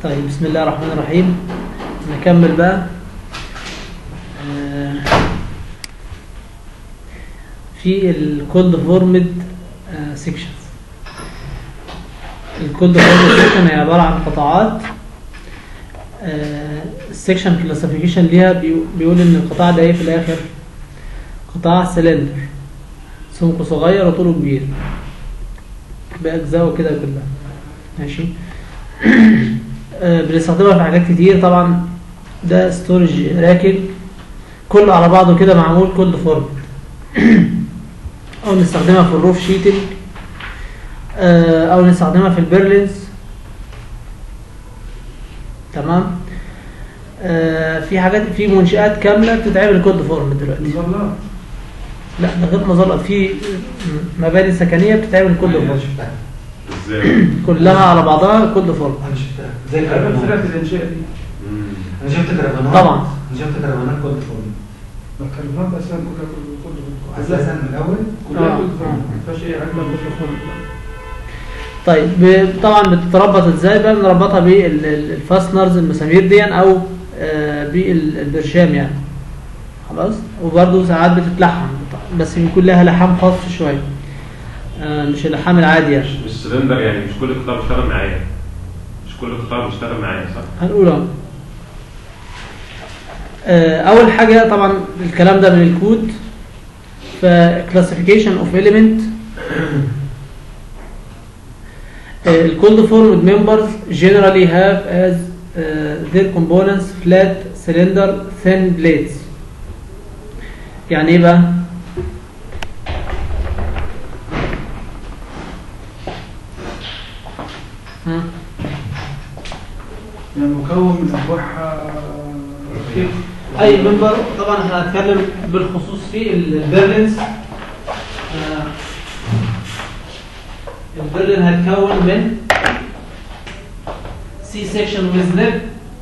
طيب بسم الله الرحمن الرحيم نكمل بقى آه، في الكولد فورمد سيكشنز الكولد فورمد سيكشن هي عبارة عن قطاعات السيكشن كلاسيفيكيشن ليها بيقو- بيقول ان القطاع ده ايه في الاخر قطاع سلندر سمكه صغير وطوله كبير بأجزائه كده كلها ماشي آه، بنستخدمها في حاجات كتير طبعا ده ستورج راكب كله على بعضه كده معمول كل فورم او نستخدمها في الروف شيتنج آه، او نستخدمها في البرلينز تمام آه، في حاجات في منشآت كاملة بتتعمل كود فورم دلوقتي مظلات لا ده غير مظلة في مباني سكنية بتتعمل كود انا فورم شفتها ازاي؟ كلها على بعضها كود فورم انا شفتها زي عارف فرقة الكرفانات الانشاء دي مم. انا شفت كرفانات طبعا. انا شفت كرفانات كنت فاضي الكرفانات اساسا كلها كله اساسا من الاول كلها آه. كله فورم ما فيهاش اي حاجه كله فورم طيب ب- طبعا بتتربط ازاي بقى بنربطها بالفاسنرز المسامير دي او آه، بالبرشام يعني خلاص وبرده ساعات بتتلحم بس بيكون لها لحام خاص شويه آه، مش اللحام العادي يعني مش مش سلندر يعني مش كل قطاع بيشتغل معايا مش كل قطاع بيشتغل معايا صح؟ هنقول اهو آه، اول حاجه طبعا الكلام ده من الكود ف classification of element ال cold formed members generally have as uh, their components flat cylinder thin plates يعني ايه بقى ها؟ يعني مكون من ارواح كيف اي منبر طبعا احنا هنتكلم بالخصوص في البرلينز آه، البرلين هيتكون من سي سيكشن ويز ليب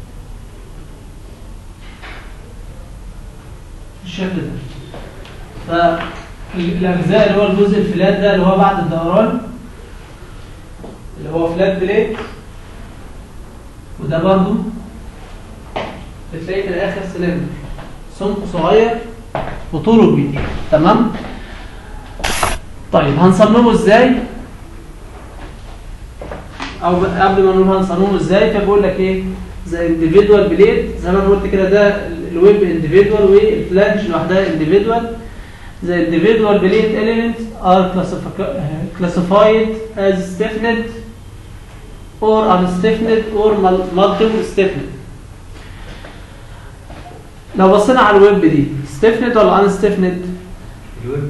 بالشكل ده فالاجزاء اللي هو الجزء الفلات ده اللي هو بعد الدوران اللي هو فلات بليت وده برضو بتلاقي في الاخر سلندر سمك صغير وطوله كبير تمام طيب هنصممه ازاي او ب- قبل ما نقول هنصممه ازاي فبقول لك ايه زي individual بليد زي ما انا قلت كده ده الويب individual والفلانج لوحدها individual the individual blade elements are classifi- classified as stiffened or unstiffened or mul- multiple stiffened لو بصينا على الويب دي ستيفنت ولا ان ستيفنت الويب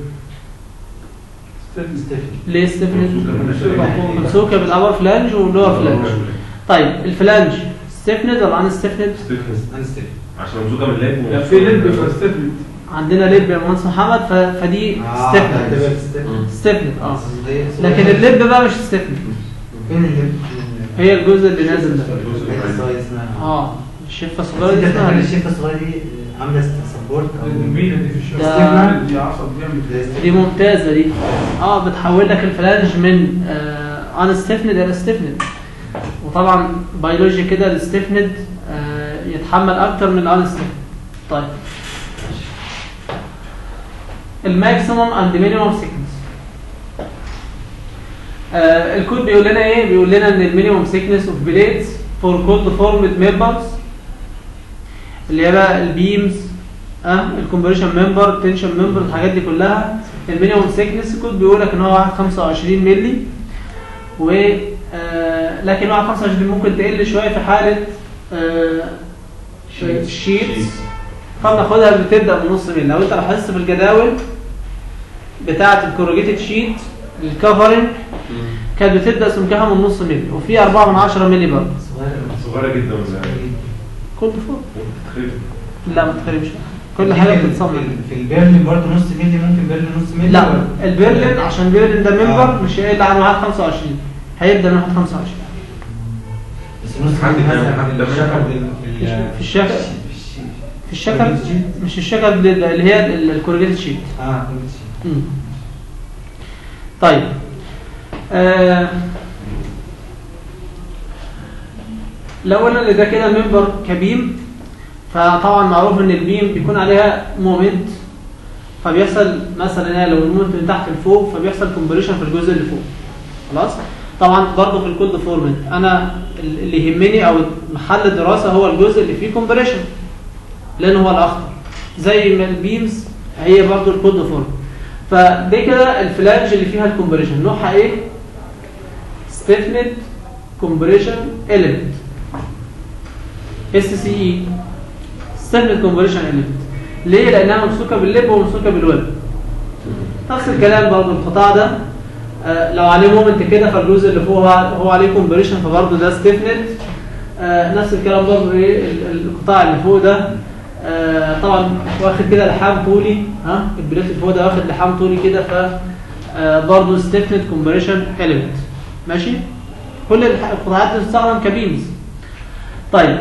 ستيفن ليه ستيفنت ممسوكة. ممسوكه بالابر فلانج واللور فلانج طيب الفلانج ستيفنت ولا ان ستيفنت انا ستيفن عشان ممسوكه من الليل لا في لب فاستفلت عندنا لب يا مهندس محمد ف... فدي ستيفنت ستيفن ستيفنت اه لكن اللب بقى مش ستيفنت فين اللب؟ هي الجزء اللي نازل ده الحته الصغيره اسمها اه الشفه بس الصغيره انت دي بتعمل اسمها الشفه الصغيره دي عامله سبورت او المينا دي في الشغل ده- دي عصب جامد زي دي ستيفن. ممتازه دي اه بتحول لك الفلانج من ان ستيفند الى ستيفند وطبعا بيولوجي كده الستيفند آه يتحمل اكتر من الان ستيفند طيب الماكسيموم اند مينيموم سيكنس الكود بيقول لنا ايه بيقول لنا ان المينيموم سيكنس اوف بليدز فور كولد فورمد ممبرز اللي هي بقى البيمز اه الكومبريشن ممبر تنشن ممبر الحاجات دي كلها المينيموم سيكنس الكود بيقول لك ان هو واحد 25 مللي و آه لكن واحد 25 ممكن تقل شويه في حاله آه شويه الشيتس فبناخدها بتبدا من نص مللي لو انت لاحظت في الجداول بتاعه الكوروجيتد شيت الكفرنج كانت بتبدا سمكها من نص مللي وفي 4 من 10 مللي برضه صغيره صغيره جدا ولا كل فوق تخيل لا ما تخربش كل حاجه بتتصمم في البرلين برضه نص مللي ممكن برلين نص مللي لا ولا؟ البرلين عشان بيرلين ده ممبر آه. مش هيقل عن واحد 25 هيبدا من واحد 25 بس نص حد مللي كام؟ مثلا حد في ده الشكل منهم؟ في ال- في الشكل في الش- في الشكل مش الشكل اللي هي الكورجيتد شيت اه مم. طيب آه لو قلنا ان ده كده ممبر كبيم فطبعا معروف ان البيم بيكون عليها مومنت فبيحصل مثلا يعني لو المومنت من تحت لفوق فبيحصل كومبريشن في الجزء اللي فوق خلاص طبعا برضه في الكولد فورمنت انا اللي يهمني او محل الدراسه هو الجزء اللي فيه كومبريشن لان هو الاخطر زي ما البيمز هي برضه الكولد فورم فدي كده الفلاج اللي فيها الكومبريشن نوعها ايه stiffened compression element اس سي اي stiffened compression element ليه لانها ممسوكه باللب وممسوكه بالويب نفس الكلام برضه القطاع ده آه، لو عليه مومنت كده فالجزء اللي فوق هو- هو عليه كومبريشن فبرضه ده ستيفنت نفس الكلام برضه ايه ال- القطاع اللي فوق ده آه، طبعا واخد كده لحام طولي ها البليت اللي فوق ده واخد لحام طولي كده ف آه، برضه ستيفنت كومبريشن اليمنت ماشي كل الح- القطاعات دي بتستخدم كبيمز طيب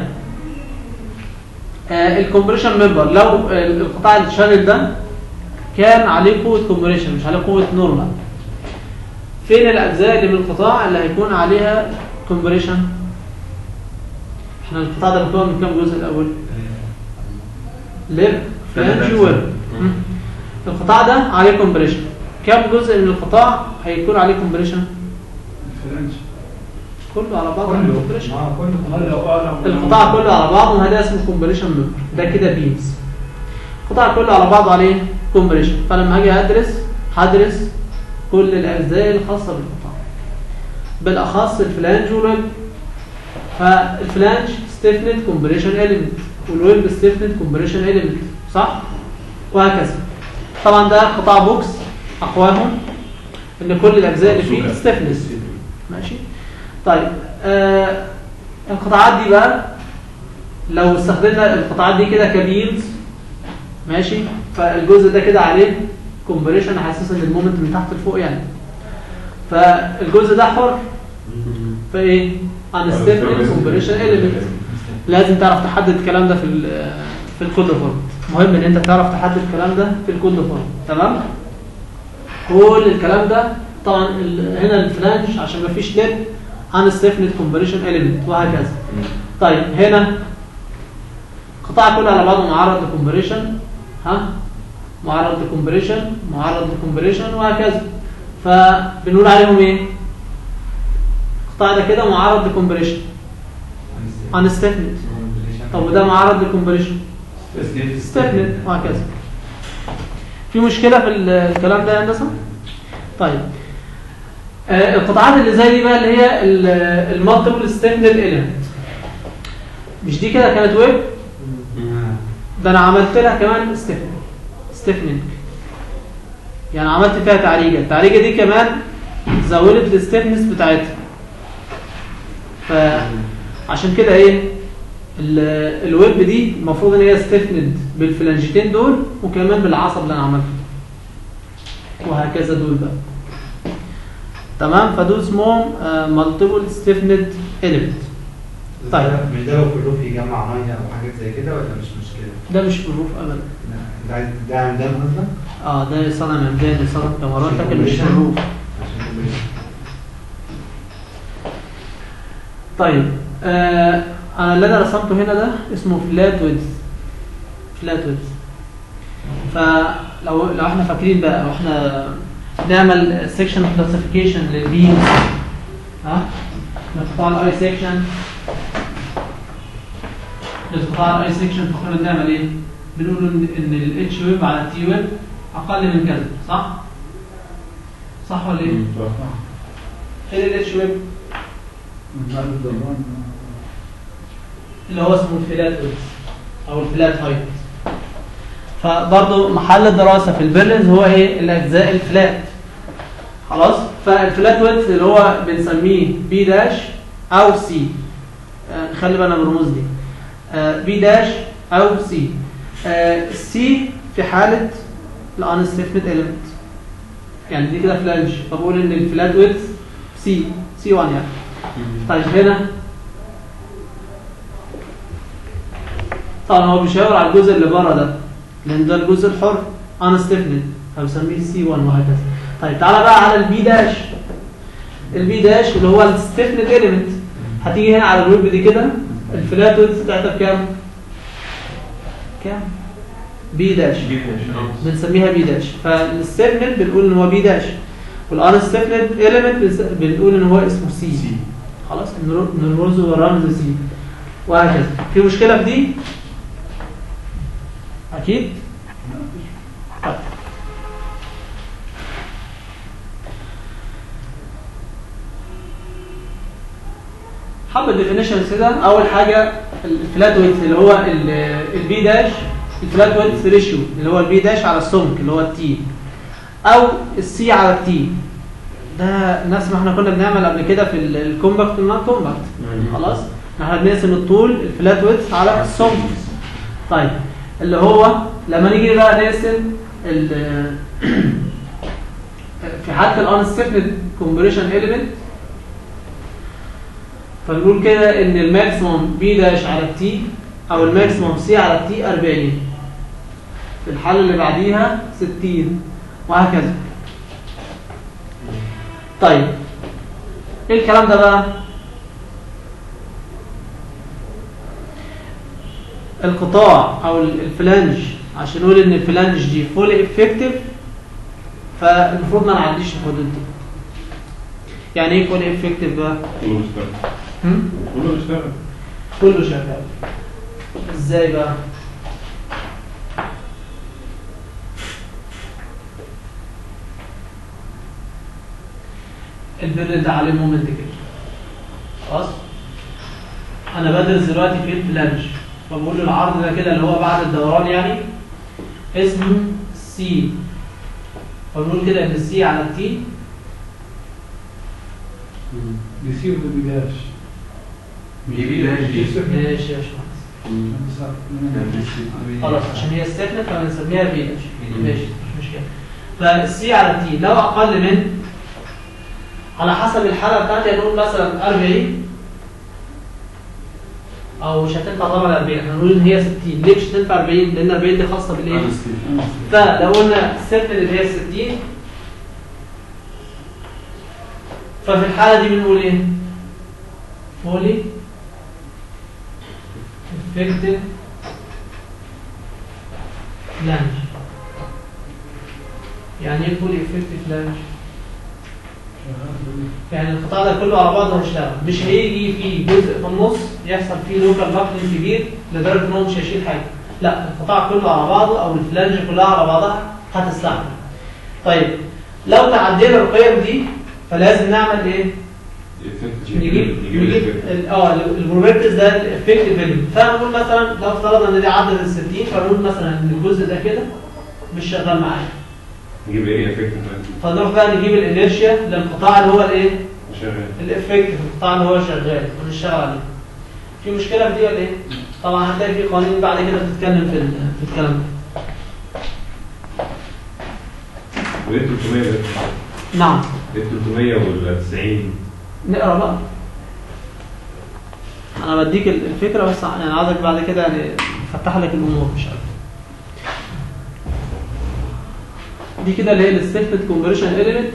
الكومبريشن ممبر لو آه، القطاع اللي شاغل ده كان عليه قوه كومبريشن مش عليه قوه نورمال فين الاجزاء اللي من القطاع اللي هيكون عليها كومبريشن احنا القطاع ده مكون من كام جزء الاول لب فلانج ويب مم. القطاع ده عليه كومبريشن كام جزء من القطاع هيكون عليه كومبريشن الفرنش كله على بعضه عليه كومبريشن اه كله هذا لو آه لو القطاع كله على بعضه وهذا اسمه كومبريشن ممبر ده كده بيمز القطاع كله على بعضه عليه كومبريشن فلما هاجي ادرس هدرس كل الاجزاء الخاصه بالقطاع بالاخص الفلانج والويب فالفلانج ستيفنت كومبريشن اليمنت والويب ستيفنت كومبريشن اليمنت صح وهكذا طبعا ده قطاع بوكس اقواهم ان كل الاجزاء اللي فيه ستيفنس ماشي طيب آه القطاعات دي بقى لو استخدمنا القطاعات دي كده كبيلز ماشي فالجزء ده كده عليه كومبريشن حاسس ان المومنت من تحت لفوق يعني فالجزء ده حر فايه unstable compression element لازم تعرف تحدد الكلام ده في ال في الكود فورم مهم ان انت تعرف تحدد الكلام ده في الكود فورم تمام كل الكلام ده طبعا ال- هنا الفلانج عشان ما فيش ليد unstable compression element وهكذا طيب هنا القطاع كله على بعضه معرض لكمبريشن ها معرض لكمبريشن معرض لكمبريشن وهكذا فبنقول عليهم ايه القطاع ده كده معرض لكمبريشن unstiffened طب وده معرض لكمبريشن stiffened وهكذا في مشكله في ال- الكلام ده يا هندسه طيب آه القطاعات اللي زي دي بقى اللي هي المالتيبل ستيفند اليمنت مش دي كده كانت ويب ده انا عملت لها كمان ستيفنينج يعني عملت فيها تعريجه التعريجه دي كمان زودت الستيفنس بتاعتها فعشان كده ايه ال- الويب دي المفروض ان هي ستيفند بالفلانجتين دول وكمان بالعصب اللي انا عملته وهكذا دول بقى تمام فدول اسمهم مالتيبل ستيفند اليمنت طيب. طيب مش ده لو في الروف يجمع ميه او حاجات زي كده ولا مش مشكله؟ ده مش في الروف ابدا لا، ده عايز- ده عمدان قصدك؟ اه ده يصنع عمدان يصنع كاميرات لكن مش في الروف عشان كده طيب آه انا اللي انا رسمته هنا ده اسمه فلات ويدز فلات ويدز فلو لو احنا فاكرين بقى لو احنا نعمل سيكشن كلاسيفيكيشن للبيم ها نقطع الاي سيكشن نقطع الاي سيكشن فكنا بنعمل ايه؟ بنقول ان ان الاتش ويب على التي ويب اقل من كذا صح؟ صح ولا ايه؟ فين الاتش ويب؟ من بعد الدوران اللي هو اسمه الفلات ويدز او الفلات هايت فبرضه محل الدراسه في البيرنز هو ايه الاجزاء الفلات خلاص فالفلات ويدز اللي هو بنسميه بي داش او سي آه، خلي بالنا من الرموز دي بي داش او سي سي في حاله الانستيفنت اليمنت يعني دي كده فلانج فبقول ان الفلات ويدز سي سي 1 يعني طيب هنا طبعا هو بيشاور على الجزء اللي بره ده لان ده الجزء الحر انا ستيفنت فبسميه سي 1 وهكذا طيب تعالى بقى على البي داش البي داش اللي هو الستيفنت اليمنت هتيجي هنا على الويب دي كده الفلات ويدث بتاعتها بكام؟ كام؟ بي داش بنسميها بي داش فالستيفنت بنقول ان هو بي داش والانستيفنت ايليمنت بنقول ان هو اسمه سي خلاص نر- نرمزه بالرمز سي وهكذا في مشكله في دي اكيد طيب. حبة ديفينيشنز كده اول حاجه الفلات ويت اللي هو البي داش الفلات ويت ريشيو اللي هو البي داش على السمك اللي هو التي او السي على التي ده نفس ما احنا كنا بنعمل قبل كده في الكومباكت والنون كومباكت خلاص احنا بنقسم الطول الفلات ويت على السمك طيب اللي هو لما نيجي بقى نقسم ال- في حاله الانستيفند كومبريشن ايليمنت فنقول كده ان الماكسيموم بي داش على التي او الماكسيموم سي على التي 40 في الحالة اللي بعديها 60 وهكذا طيب ايه الكلام ده بقى القطاع او الفلانج عشان نقول ان الفلانج دي فول افكتيف فالمفروض ما نعديش الحدود دي يعني ايه فول افكتيف بقى كله بيشتغل هم؟ كله بيشتغل كله شغال ازاي بقى البر ده عليه مومنت كده خلاص انا بدرس دلوقتي في الفلانج فبقول له العرض ده كده اللي هو بعد الدوران يعني اسمه سي فبنقول كده ان السي على التي بيصير ببلاش بيجي داش دي ماشي يا باشمهندس خلاص عشان هي استثنت فبنسميها بي اتش ماشي مش مشكله فالسي على التي لو اقل من على حسب الحاله بتاعتي هنقول مثلا 40 او مش هتنفع طبعا 40 احنا هنقول ان هي 60 ليه مش هتنفع 40 لان 40 دي خاصه بالايه فلو قلنا السفن اللي هي 60 ففي الحاله دي بنقول ايه فولي effective لانج يعني ايه فولي effective لانج يعني القطاع ده كله على بعضه هيشتغل مش هيجي فيه جزء في النص يحصل فيه لوكال باكلينج كبير لدرجه ان هو مش هيشيل حاجه لا القطاع كله على بعضه او الفلانج كلها على بعضها هتستحمل طيب لو تعدينا القيم دي فلازم نعمل ايه نجيب نجيب ال- اه البروبرتيز ده الافكتيف فاليو فنقول مثلا لو افترضنا ان دي عدد ال 60 فنقول مثلا ان الجزء ده كده مش شغال معايا نجيب ايه افكت فنروح بقى نجيب الانيرشيا للقطاع اللي هو الايه شغال الافكتيف القطاع اللي هو شغال ونشتغل عليه في مشكله في دي ولا ايه طبعا هتلاقي في قوانين بعد كده بتتكلم في ال- في الكلام ده وايه 300 ده؟ نعم ايه 300 ولا 90 نقرا بقى انا بديك الفكره بس يعني عايزك بعد كده يعني افتح لك الامور مش عارف دي كده اللي هي الستيفنت كونفرشن اليمنت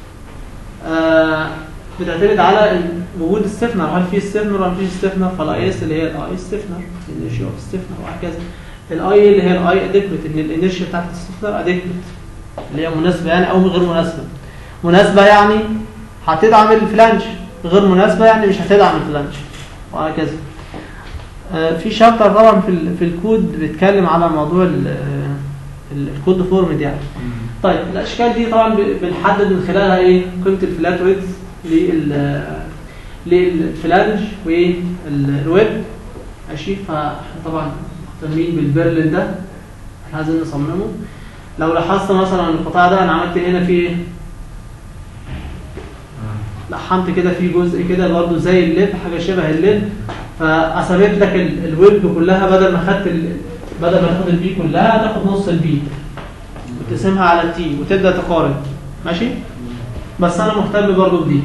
بتعتمد على وجود الستيفنر هل في ستيفنر ولا مفيش ستيفنر فالاي اس اللي هي الاي ستيفنر الانيرشيا اوف ستيفنر وهكذا الاي اللي هي الاي اديكويت ان الانيرشيا بتاعت الستيفنر اديكويت اللي هي مناسبه يعني او غير مناسبه مناسبه يعني هتدعم الفلانج غير مناسبه يعني مش هتدعم الفلانج وهكذا آه، في شابتر طبعا في ال- في الكود بيتكلم على موضوع ال- آه، ال- الكود فورمد يعني طيب الاشكال دي طبعا ب- بنحدد من خلالها ايه قيمه الفلات ويدز لل للفلانج والويب ماشي فاحنا طبعا مهتمين بالبرلين ده احنا عايزين نصممه لو لاحظت مثلا القطاع ده انا عملت هنا فيه ايه لحمت كده في جزء كده برضه زي الليد حاجه شبه الليد فقسمت لك ال- الويب كلها بدل ما خدت ال... بدل ما تاخد البي كلها تاخد نص البي وتقسمها على التي وتبدا تقارن ماشي بس انا مهتم برضه بدي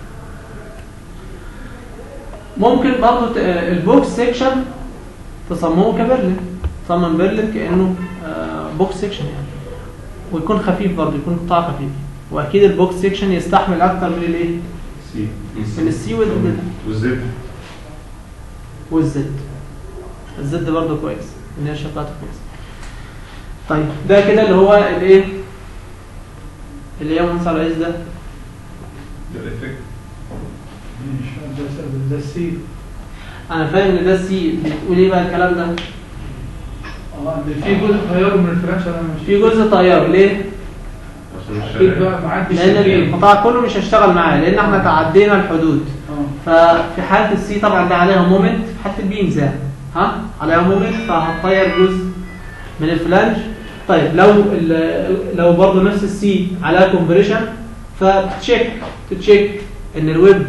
ممكن برضه ت- البوكس سيكشن تصممه كبرلين تصمم برلين كانه آه، بوكس سيكشن يعني ويكون خفيف برضه يكون قطاع خفيف واكيد البوكس سيكشن يستحمل اكتر من الايه السي من السي وال- والزد والزد الزد برضه كويس ان هي شغاله كويس طيب ده كده اللي هو الايه اللي هي منصب العز ده ده الافكت مش ده ده السي انا فاهم ان ده السي بتقول ايه بقى الكلام ده اه ده في جزء غيره من الفراش انا مش في جزء طيار ليه عشان مش اكيد شغال بقى معدي لان الشغال. القطاع كله مش هيشتغل معاه لان احنا تعدينا الحدود اه ففي حاله السي طبعا ده عليها مومنت في حاله البيمز يعني ها عليها مومنت فهتطير جزء من الفلانج طيب لو ال- لو برضه نفس السي عليها كومبريشن فتشيك تتشيك ان الويب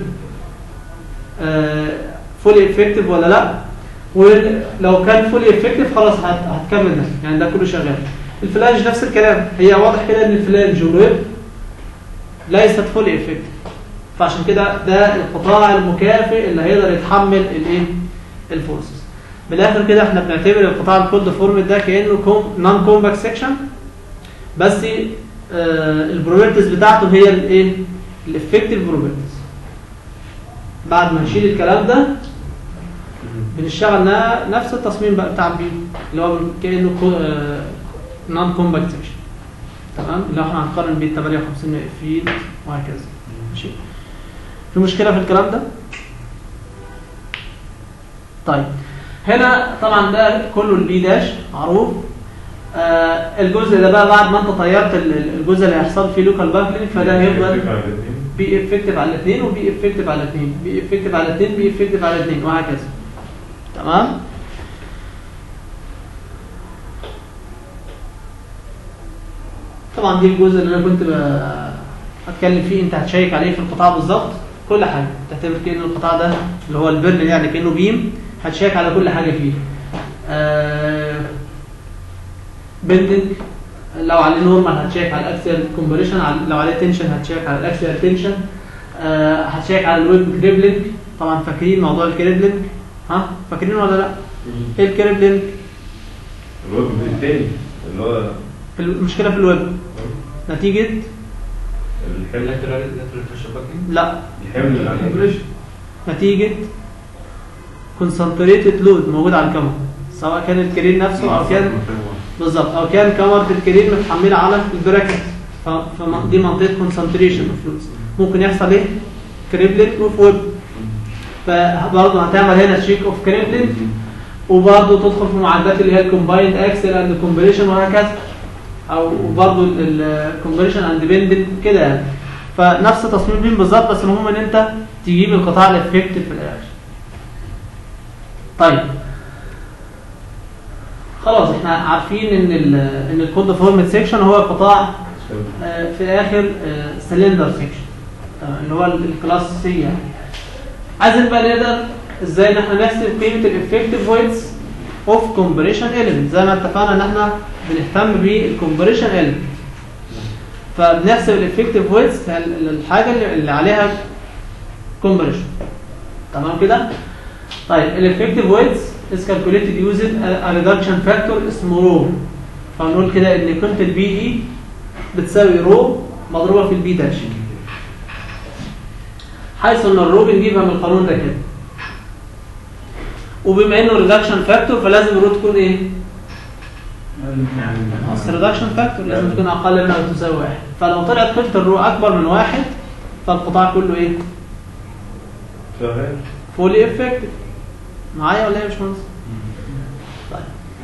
فولي افكتيف ولا لا ولو كان فولي افكتيف خلاص هت- هتكمل ده يعني ده كله شغال الفلانج نفس الكلام هي واضح كده ان الفلانج والويب ليست فولي افكتيف فعشان كده ده القطاع المكافئ اللي هيقدر يتحمل الايه الفورسز بالاخر كده احنا بنعتبر القطاع الكولد فورم ده كانه نون كومباكت سيكشن بس آه البروبرتيز بتاعته هي الايه الافكتيف بروبرتيز بعد ما نشيل الكلام ده بنشتغل نا- نفس التصميم بقى بتاع البيم اللي هو كانه نون كومباكت سيكشن تمام اللي هو احنا هنقارن بيه 58 فيت وهكذا ماشي في مشكله في الكلام ده طيب هنا طبعا ده كله البي داش معروف آه الجزء ده بقى بعد ما انت طيرت ال- ال- الجزء اللي هيحصل فيه لوكال باكلينج فده هيفضل بي افكتيف على الاثنين وبي افكتيف على الاثنين بي افكتيف على الاثنين بي افكتيف على الاثنين وهكذا تمام طبعا دي الجزء اللي انا كنت ب- هتكلم فيه انت هتشيك عليه في القطاع بالظبط كل حاجه تعتبر كأن القطاع ده اللي هو البرن يعني كانه بيم هتشيك على كل حاجه فيه آه بندنج لو عليه نورمال هتشيك على الاكسيال كومبريشن لو عليه تنشن هتشيك على الاكسيال تنشن آه هتشيك على الويب كريبلينج طبعا فاكرين موضوع الكريبلينج ها فاكرين ولا لا ايه الكريبلينج الويب التاني اللي هو المشكله في الويب نتيجه الحمل اللاترال اللاترال بريشر باكينج لا الحمل اللي عليه كومبريشن نتيجة concentrated لود موجود على الكاميرا سواء كان الكرين نفسه او كان بالظبط او كان كاميرا الكرين متحمله على البراكت فدي منطقه concentration اوف لودز ممكن يحصل ايه؟ كريبلينج اوف ويب فبرضه هتعمل هنا تشيك اوف كريبلينج وبرضه تدخل في معدات اللي هي الكومبايند اكسل اند كومبريشن وهكذا او برضه الكومبريشن اند بندنج كده يعني فنفس تصميم بيم بالظبط بس المهم ان انت تجيب القطاع الافكتيف في الاخر طيب خلاص احنا عارفين ان ال ان الكود فورمت سيكشن هو قطاع آه، في اخر سلندر سيكشن اللي هو ال- الكلاس سي يعني عايزين بقى نقدر ازاي ان احنا نحسب قيمه الافكتيف ويتس اوف كومبريشن اليمنت زي ما اتفقنا ان احنا بنهتم بالكومبريشن اليمنت فبنحسب الافكتيف ويتس الحاجه اللي- اللي عليها كومبريشن تمام كده طيب الافكتيف ويتس is calculated using a, a reduction factor اسمه رو فنقول كده ان قيمه البي اي بتساوي رو مضروبه في البي داش حيث ان الرو بنجيبها من القانون ده كده وبما انه ريدكشن فاكتور فلازم الرو تكون ايه؟ اصل ريدكشن فاكتور لازم تكون اقل من او تساوي واحد فلو طلعت قيمه الرو اكبر من واحد فالقطاع كله ايه؟ شغال فولي افكتيف معايا ولا ايه يا باشمهندس؟ طيب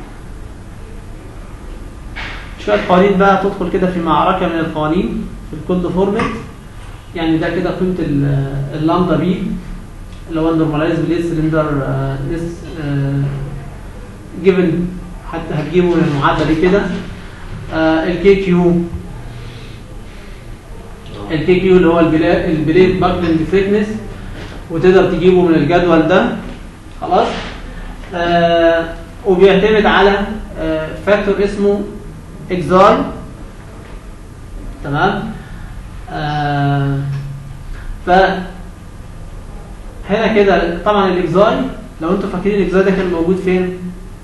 شويه قوانين بقى تدخل كده في معركه من القوانين في الكود فورمت يعني ده كده قيمه ال- اللامدا بي اللي هو النورماليز بليد سلندر اس جيفن حتى هتجيبه من المعادله دي كده الكي كيو الكي كيو اللي هو البلا- البليد باكلينج ثيكنس وتقدر تجيبه من الجدول ده خلاص آه وبيعتمد على آه فاكتور اسمه اكزاي تمام آه ف هنا كده طبعا الاكزاي لو انتوا فاكرين الاكزاي ده كان موجود فين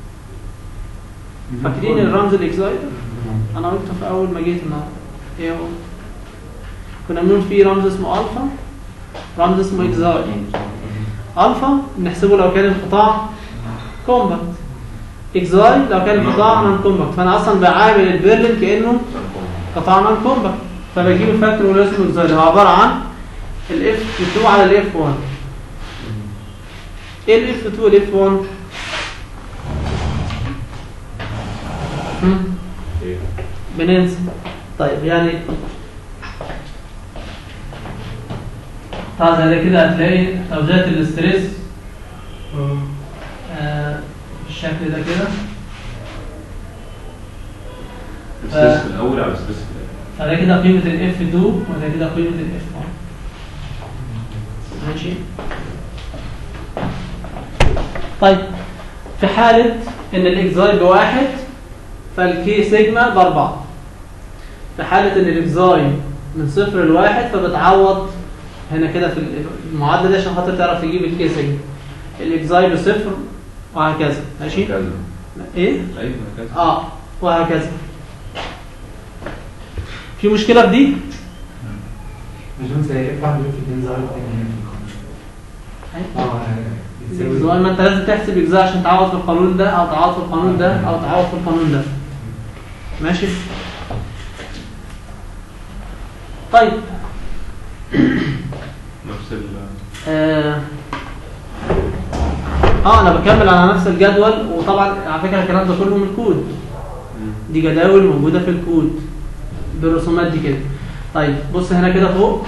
فاكرين الرمز الاكزاي ده انا قلته في اول ما جيت النهارده ايه هو كنا بنقول فيه رمز اسمه الفا رمز اسمه اكزاي الفا نحسبه لو كان القطاع كومباكت اكزاي لو كان القطاع نون كومباكت فانا اصلا بعامل البرلين كانه قطاع نون كومباكت فبجيب الفاكتور اللي اسمه اكزاي هو عباره عن الاف 2 على الاف 1 ايه الاف 2 والاف 1 هم؟ ايه بننسى طيب يعني طبعا زي ده كده هتلاقي توزيعات الاستريس آه بالشكل ده كده الستريس في الاول على الستريس في الاخر فده كده قيمة ال F2 وده كده قيمة ال F1 ماشي طيب في حالة ان الاكزاي بواحد فالكي سيجما باربعة في حالة ان الاكزاي من صفر لواحد فبتعوض هنا كده في المعادلة دي عشان خاطر تعرف تجيب الكي سيجما الاكزاي بصفر وهكذا ماشي هكذا. ايه ايوه هكذا اه وهكذا في مشكلة في دي؟ مش بنسى اف واحد واف اتنين ظهر اتنين اه الاجزاء بتساوي ما انت لازم تحسب اجزاء عشان تعوض في القانون ده او تعوض في القانون ده او تعوض في القانون ده ماشي طيب نفس ال اه, آه انا بكمل على نفس الجدول وطبعا على فكره الكلام ده كله من الكود دي جداول موجوده في الكود بالرسومات دي كده طيب بص هنا كده فوق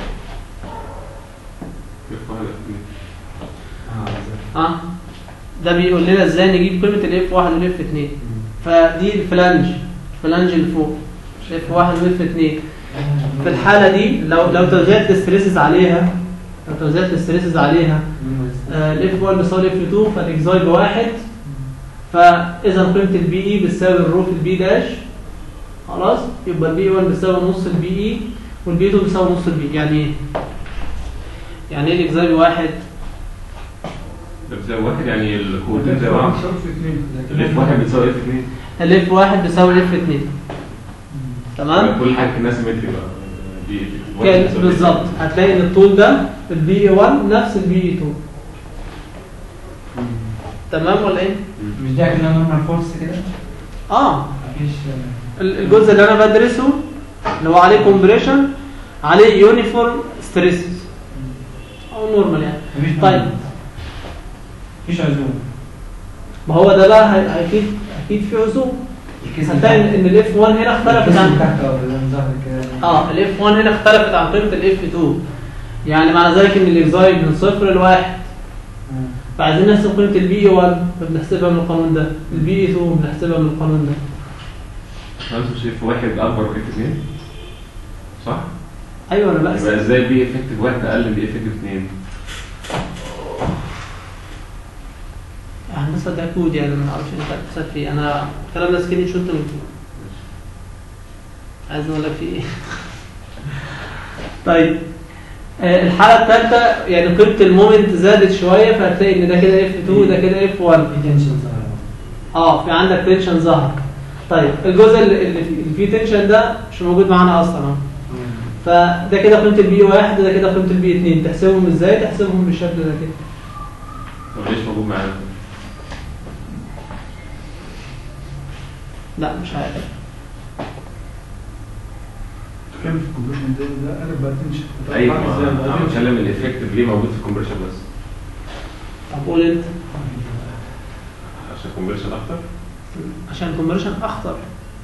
اف واحد اف اتنين. اه بالظبط. اه ده بيقول لنا ازاي نجيب قيمه الاف 1 والاف 2 فدي الفلانج الفلانج اللي فوق اف 1 واف 2 في الحاله دي لو لو توزيعت الستريسز عليها لو توزيعت الستريسز عليها الاف 1 بيساوي اف 2 فالاكزاي بواحد فاذا قيمه البي اي بتساوي الرو في البي داش خلاص يبقى البي 1 بيساوي نص البي اي والبي 2 بيساوي نص البي يعني ايه؟ يعني ايه الاكزاي بواحد؟ ده بتساوي واحد يعني القوتين زي بعض بيساوي في اتنين الاف واحد بتساوي اف اتنين الاف 1 بيساوي الاف 2 تمام؟ كل حاجه كانها سيمتري بقى دي واحد كان بتساوي بالظبط هتلاقي ان الطول ده البي اي 1 نفس البي اي 2 تمام ولا ايه؟ مش ده كده نورمال فورس كده اه مفيش ال- الجزء اللي انا بدرسه اللي هو عليه كومبريشن عليه يونيفورم ستريس او نورمال يعني مفيش طيب مفيش عزوم ما هو ده بقى هي- اكيد اكيد في عزوم هتلاقي ان ان الاف 1 هنا اختلفت عن تحت اه ده ظهر كده اه الاف 1 هنا اختلفت عن قيمه الاف 2 يعني معنى ذلك ان الاكزاي من صفر لواحد فعايزين نحسب قيمه البي اي 1 فبنحسبها من القانون ده البي اي 2 بنحسبها من القانون ده خلاص مش اف واحد اكبر من اف اتنين صح؟ ايوه انا بقى يبقى ازاي بي افكتيف واحد اقل من بي افكتيف اتنين؟ هندسه ده كود يعني ما اعرفش انت هتحسب فيه انا الكلام ده سكرين شوت من الكود عايز اقول لك فيه ايه طيب آه، الحاله الثالثه يعني قيمه المومنت زادت شويه فهتلاقي ان ده كده اف 2 ده كده اف 1 في تنشن ظهر اه في عندك تنشن ظهر طيب الجزء اللي اللي فيه- اللي فيه تنشن ده مش موجود معانا اصلا اهو فده كده قيمه البي 1 وده كده قيمه البي 2 تحسبهم ازاي تحسبهم بالشكل ده كده طب ليش موجود معانا؟ لا مش عارف كان في الكومبريشن ده ده انا بقى تنشن ايوه انا بتكلم الافكتيف ليه موجود في الكومبريشن بس؟ طب قول انت عشان الكومبريشن اكتر؟ عشان الكونفرشن اخطر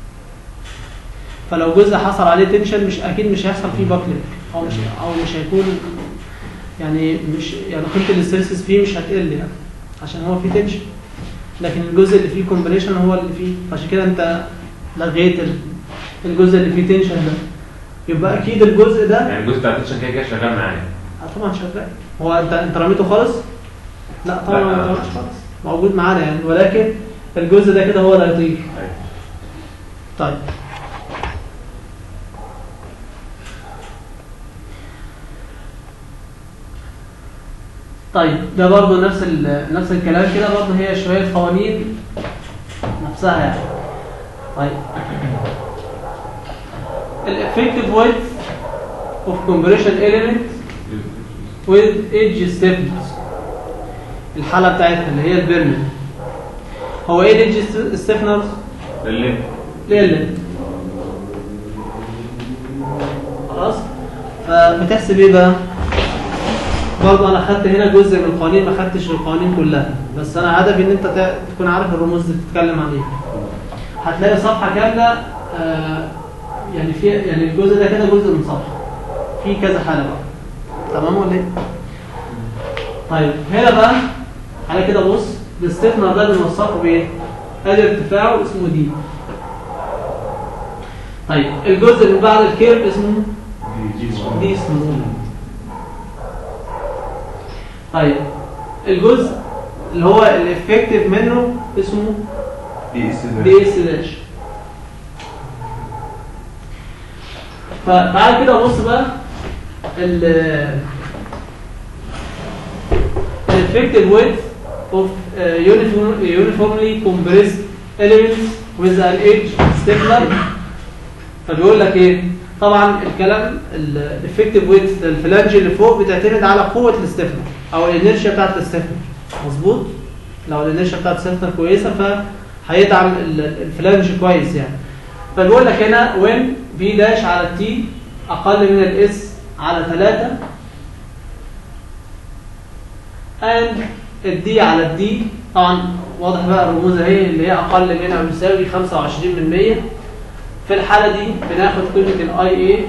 فلو جزء حصل عليه تنشن مش اكيد مش هيحصل فيه باكلينج او مش او مش هيكون يعني مش يعني قيمه الاسترسس فيه مش هتقل يعني عشان هو فيه تنشن لكن الجزء اللي فيه كومبريشن هو اللي فيه عشان كده انت لغيت ال- الجزء اللي فيه تنشن ده يبقى اكيد الجزء ده يعني الجزء بتاع التنشن كده كده شغال معايا آه طبعا شغال هو انت انت رميته خالص لا طبعا لا. ما رميتوش خالص موجود معانا يعني ولكن الجزء ده كده هو اللي هيطير ايوه طيب طيب ده برضه نفس ال- نفس الكلام كده برضه هي شويه قوانين نفسها يعني طيب الافكتيف ويدث اوف كومبريشن element with edge stiffness الحالة بتاعتها اللي هي البيرمنت هو ايه الإيدج stiffness؟ اللي ليلة خلاص فبتحسب ايه بقى برضه انا خدت هنا جزء من القوانين ما خدتش القوانين كلها بس انا هدفي ان انت تع- تكون عارف الرموز دي بتتكلم عن ايه هتلاقي صفحه كامله آه يعني في يعني الجزء ده كده جزء من صفحه في كذا حاله بقى تمام ولا ايه طيب هنا بقى على كده بص الاستثناء ده بنوصفه بايه ادي ارتفاعه اسمه دي طيب الجزء اللي بعد الكيرف اسمه دي اسمه طيب الجزء اللي هو الافكتيف منه اسمه دي اس دي اس داش فتعال كده بص بقى ال الeffective width of uh, uniform, uniformly compressed elements with an edge stiffener فبيقول لك ايه طبعا الكلام الافكتيف ويدث الفلانج اللي فوق بتعتمد على قوه الاستفنر او الانرشيا بتاعت الاستفنر مظبوط لو الانرشيا بتاعت الاستفنر كويسه فهيدعم ال- الفلانج كويس يعني فبيقول لك هنا وين في داش على التي اقل من الاس على 3 and الدي على الدي طبعا واضح بقى الرموز اهي اللي هي اقل من او يساوي 25 من 100 في الحالة دي بناخد قيمة الاي اي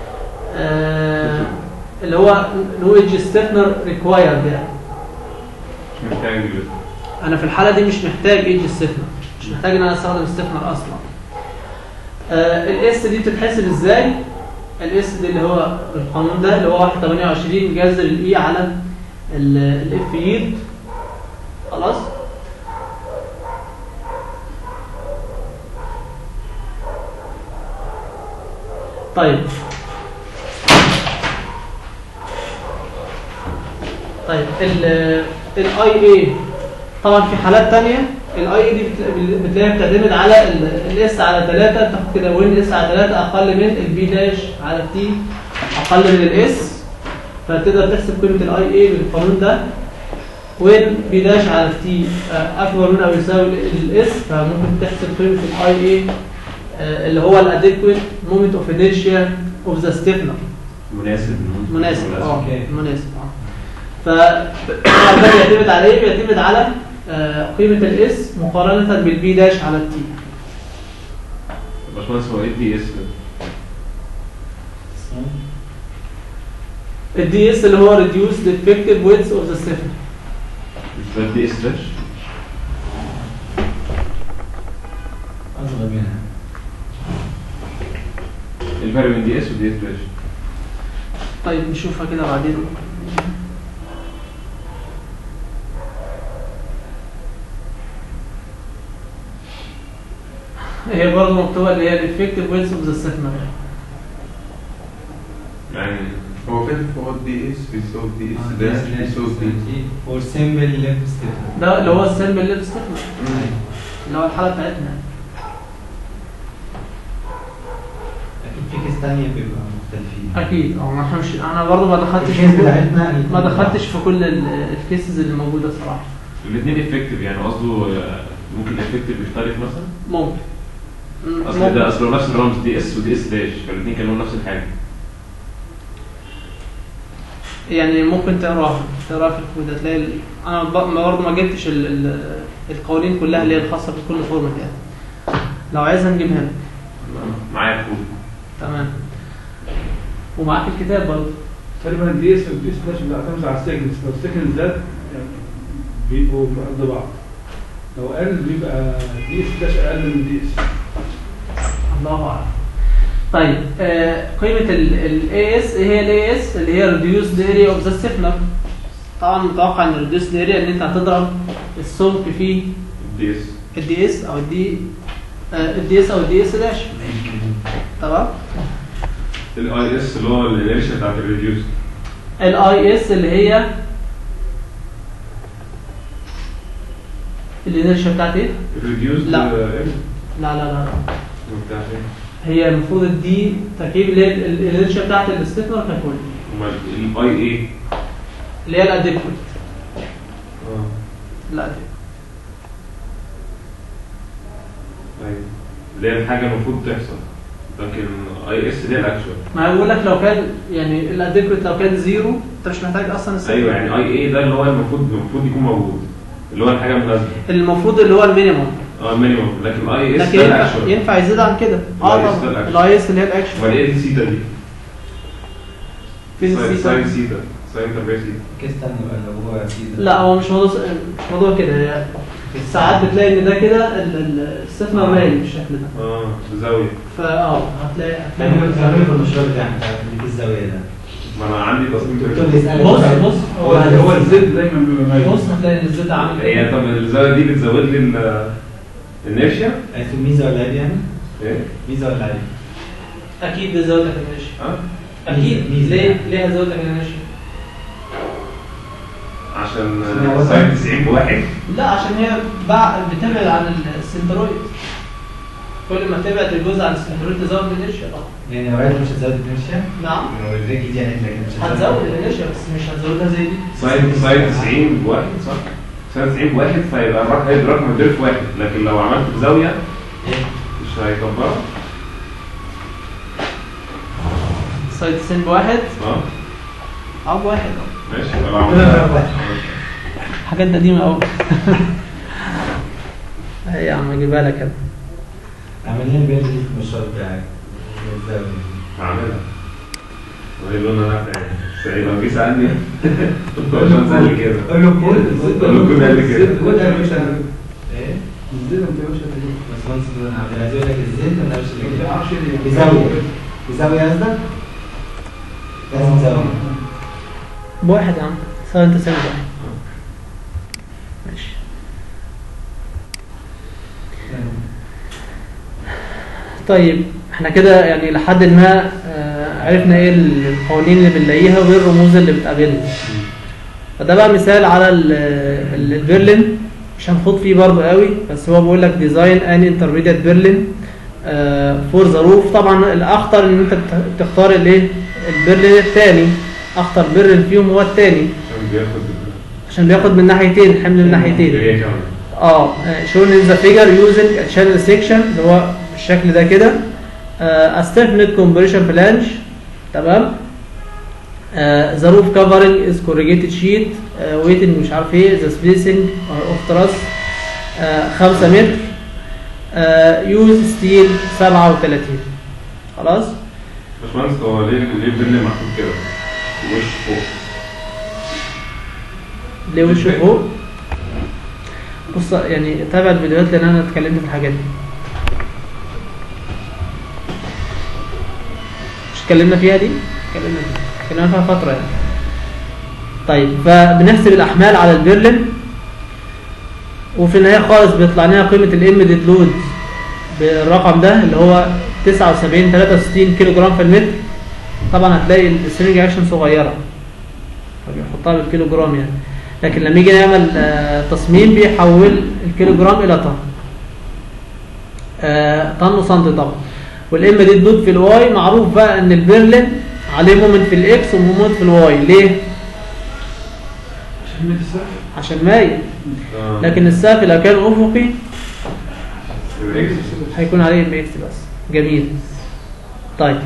اللي هو نو ايدج ستيفنر ريكوايرد يعني مش محتاج دلوقتي. انا في الحالة دي مش محتاج ايدج ستيفنر مش محتاج ان انا استخدم ستيفنر اصلا الاس دي بتتحسب ازاي الاس دي اللي هو القانون ده اللي هو 1.28 جذر الاي على الاف يد خلاص طيب طيب ال الاي اي طبعا في حالات تانية الاي اي دي بت- بتلاقيها بتعتمد على الاس على 3 تاخد كده وين الاس على 3 اقل من البي داش على التي اقل من الاس فتقدر تحسب قيمه الاي اي بالقانون ده وين بي داش على التي اكبر من او يساوي الاس فممكن تحسب قيمه الاي اي اللي هو الاديكويت مومنت اوف انيرشيا اوف ذا ستيفنر مناسب مناسب اه أوكي. مناسب اه فطبعا ده بيعتمد على ايه؟ بيعتمد على آه، قيمه الاس مقارنه بالبي داش على التي باشمهندس هو ايه دي اس الدي اس اللي هو reduced effective width of the stiffener مش ده دي اس داش اصغر منها الفرق بين دي اس ودي اس داش طيب نشوفها كده بعدين هي برضه مكتوبه اللي هي الافكتيف ويدث اوف ذا ستيفنر يعني هو كاتب فوق دي اس بيساوي دي اس داش بيساوي دي فور سيمبل ليف ستيفن ده اللي هو السلب اللي ستيفنر اللي هو الحاله بتاعتنا اكيد في كيس تانية بيبقى مختلفين اكيد اه ما احنا مش انا برضه ما دخلتش الكيس في بتاعتنا ما دخلتش في كل ال- الكيسز اللي موجوده صراحه الاثنين افكتيف يعني قصده آه، ممكن الافكتيف يختلف مثلا ممكن م- اصل ممكن. ده اصل هو نفس الرمز دي اس ودي اس داش فالاثنين كانوا نفس الحاجه يعني ممكن تقراها تقراها في الكود هتلاقي ال- انا ب- ما برضه ما جبتش ال- ال- القوانين كلها اللي هي الخاصه بكل فورمات يعني لو عايزها نجيبها لك معايا الكود تمام ومعاك الكتاب برضه تقريبا الدي اس والدي اس داش بيعتمد على السيجنس لو السيجنس زاد يعني بيبقوا قد بعض لو قل بيبقى دي اس داش اقل من دي اس الله اعلم طيب آه قيمه الاي اس ايه هي الاي اس اللي هي reduced area of the stiffener طبعا متوقع ان reduced area ان انت هتضرب السمك في دي اس الدي اس او الدي الدي اس او الدي اس داش تمام الاي اس اللي هو الانرشيا بتاعت الريديوس الاي اس اللي هي الانرشيا بتاعت ايه؟ الريديوس لا. لا لا لا لا بتاع ايه؟ هي المفروض الدي تركيب اللي هي ال- الانرشيا بتاعت الاستثمار ككل امال الاي ايه اللي هي الاديكويت اه الاديكويت ايوه اللي هي الحاجه المفروض تحصل لكن اي اس دي الاكشوال ما بقول لك لو كان يعني الاديكويت لو كان زيرو انت مش محتاج اصلا السيجما. ايوه يعني اي اي ده اللي هو المفروض المفروض يكون موجود اللي هو الحاجه المناسبه المفروض اللي هو المينيموم اه مينيموم لكن اي اس لكن ده ينفع, الاكشوال ينفع يزيد عن كده ال اه IS ده طبعا الأكشن. الاي اس اللي هي الاكشن امال ايه دي سيتا دي؟ فيزيكس ساين سيتا. ساين سيتا ساين تربيع سيتا كيس تاني بقى لو هو في لا هو مش موضوع مش موضوع كده هي ساعات بتلاقي ان ده كده ال- ال- السفنه مايل بالشكل ده اه بزاويه فا اه هتلاقي يعني هتلاقي بتعمله في المشروع بتاعك بتاع اللي في الزاويه ده ما انا عندي تصميم الدكتور تربيع بيسألك بص بقى. بص هو هو الزد دايما بيبقى مايل بص هتلاقي ان الزد عامل هي كده طب الزاويه دي بتزود لي ال- النرشيا عايز تقول ميزه ولا عيب يعني؟ ايه؟ ميزه ولا عيب؟ اكيد بتزود لك النشا اه اكيد ميزة. ليه ليه هتزود لك النشا عشان عشان هو آه، ساين 90 بواحد لا عشان هي بع- بتبعد عن السنترويد كل ما تبعد الجزء عن السنترويد تزود النشا طبعا يعني لو عيب مش هتزود الانرشيا؟ نعم لو الرجل دي يعني لكن مش هتزود النشا بس مش هتزودها زي دي ساين ساين 90 بواحد صح؟ ساين 90 بواحد فيبقى الرقم هيبقى رقم الدير في واحد لكن لو عملت بزاويه ايه؟ مش هيكبرها سايد سن بواحد اه اه بواحد اه ماشي لو عملتها حاجات قديمة أوي ايه يا عم اجيبها لك انا عامل لنا البنت دي في المشروع بتاعك الزاويه هعملها وهي لونها نافع يعني بس هيبقى في سألني هو مش هنسأل كده قول له كود قول له كود قال لي كده. الزد ده مش ايه؟ الزد ما بتبقاش بس وانس انا عايز اقول لك الزيت انا مش ما اللي بتعرفش ليه. بزاويه بزاويه قصدك؟ لازم زاويه بواحد يا عم سواء انت ساوي بواحد ماشي طيب احنا كده يعني لحد ما آه، عرفنا ايه القوانين اللي بنلاقيها وايه الرموز اللي بتقابلنا فده بقى مثال على ال- ال- البرلين مش هنخوض فيه برضه قوي بس هو بيقول لك ديزاين ان انترميديت برلين فور ذا روف طبعا الاخطر ان انت بت- بتختار الايه البرلين الثاني اخطر برلين فيهم هو الثاني عشان بياخد عشان بياخد من ناحيتين حمل من ناحيتين هي كمان اه شون ان ذا فيجر يوزنج شانل سيكشن اللي هو بالشكل ده كده استفنت كومبريشن فلانج تمام ذا روف كفرنج از كوريجيتد شيت ويتنج مش عارف ايه ذا سبيسنج اوف تراس 5 متر يوز ستيل 37 خلاص باشمهندس هو ليه ليه البن محطوط كده؟ وش فوق ليه وشه فوق بص يعني تابع الفيديوهات لان انا اتكلمت في الحاجات دي مش اتكلمنا فيها دي اتكلمنا فيها اتكلمنا فيها فتره يعني طيب فبنحسب الاحمال على البرلين وفي النهايه خالص بيطلع لنا قيمه الاميديت لود بالرقم ده اللي هو 79 63 كيلو جرام في المتر طبعا هتلاقي السرنج اكشن صغيره فبيحطها بالكيلو جرام يعني لكن لما يجي نعمل آه، تصميم بيحول الكيلو جرام الى طن آه، طن وسنتي طبعا والام دي الدود في الواي معروف بقى ان البرلين عليه مومنت في الاكس ومومنت في الواي ليه عشان ميت السقف عشان مايل آه. لكن السقف لو كان افقي يبقى إكس. هيكون عليه ام اكس بس جميل طيب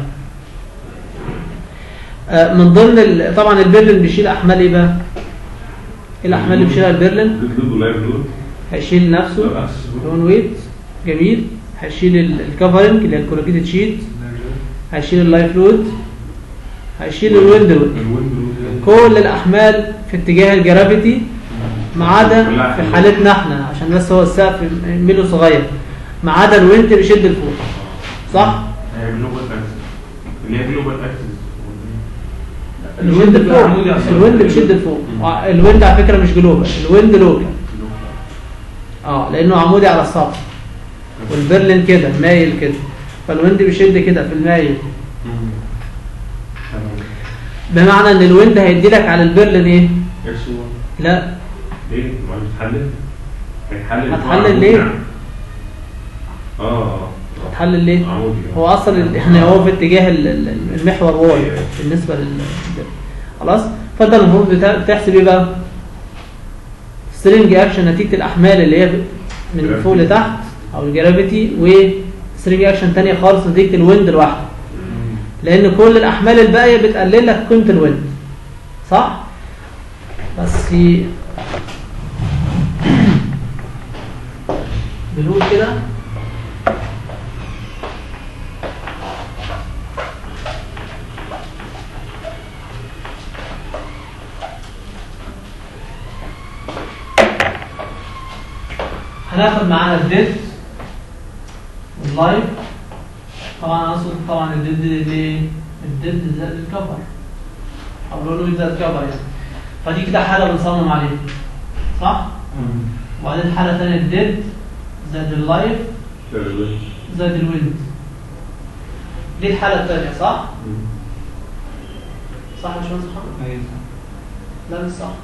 آه، من ضمن ال... طبعا البرلين بيشيل احمال ايه بقى ايه الاحمال اللي بيشيلها البرلين لود لود ولايف لود هيشيل نفسه لا، أكسس لون ويت جميل هيشيل ال- الكفرنج اللي هي الكوركيتد شيت هيشيل اللايف لود هيشيل الويند لود كل الاحمال في اتجاه الجرافيتي ما عدا كلها في حلوة. حالتنا احنا عشان بس هو السقف ميله صغير ما عدا الويند بيشد لفوق صح هي جلوبال اكسس اللي هي جلوبال اكسس الويند بيبقى فوق عمودي على السقف. الويند بيشد لفوق مم. الويند على فكره مش جلوبال الويند لوكال اه لانه عمودي على السطح والبرلين كده مايل كده فالويند بيشد كده في المايل بمعنى ان الويند هيدي لك على البرلين ايه اكس لا ليه؟ ما بتحلل؟ هيتحلل هتحلل ليه؟ اه اه هتحلل ليه عمودي هو اصلا ال- احنا هو في اتجاه ال- ال- المحور واي بالنسبه لل خلاص فانت المفروض بتا- بتحسب ايه بقى سترينج اكشن نتيجه الاحمال اللي هي من فوق لتحت او الجرافيتي وسترينج اكشن تانية خالص نتيجه الويند لوحده لان كل الاحمال الباقيه بتقلل لك قيمه الويند صح بس بنقول كده هناخد معانا الديد واللايف طبعا اقصد طبعا الديد اللي الديد زائد الكفر او لونه زائد الكفر يعني فدي كده حاله بنصمم عليها صح؟ وبعدين حاله ثانيه الديد زائد اللايف زائد الويند دي الحاله الثانيه صح؟ صح يا باشمهندس محمد؟ ايوه لا مش صح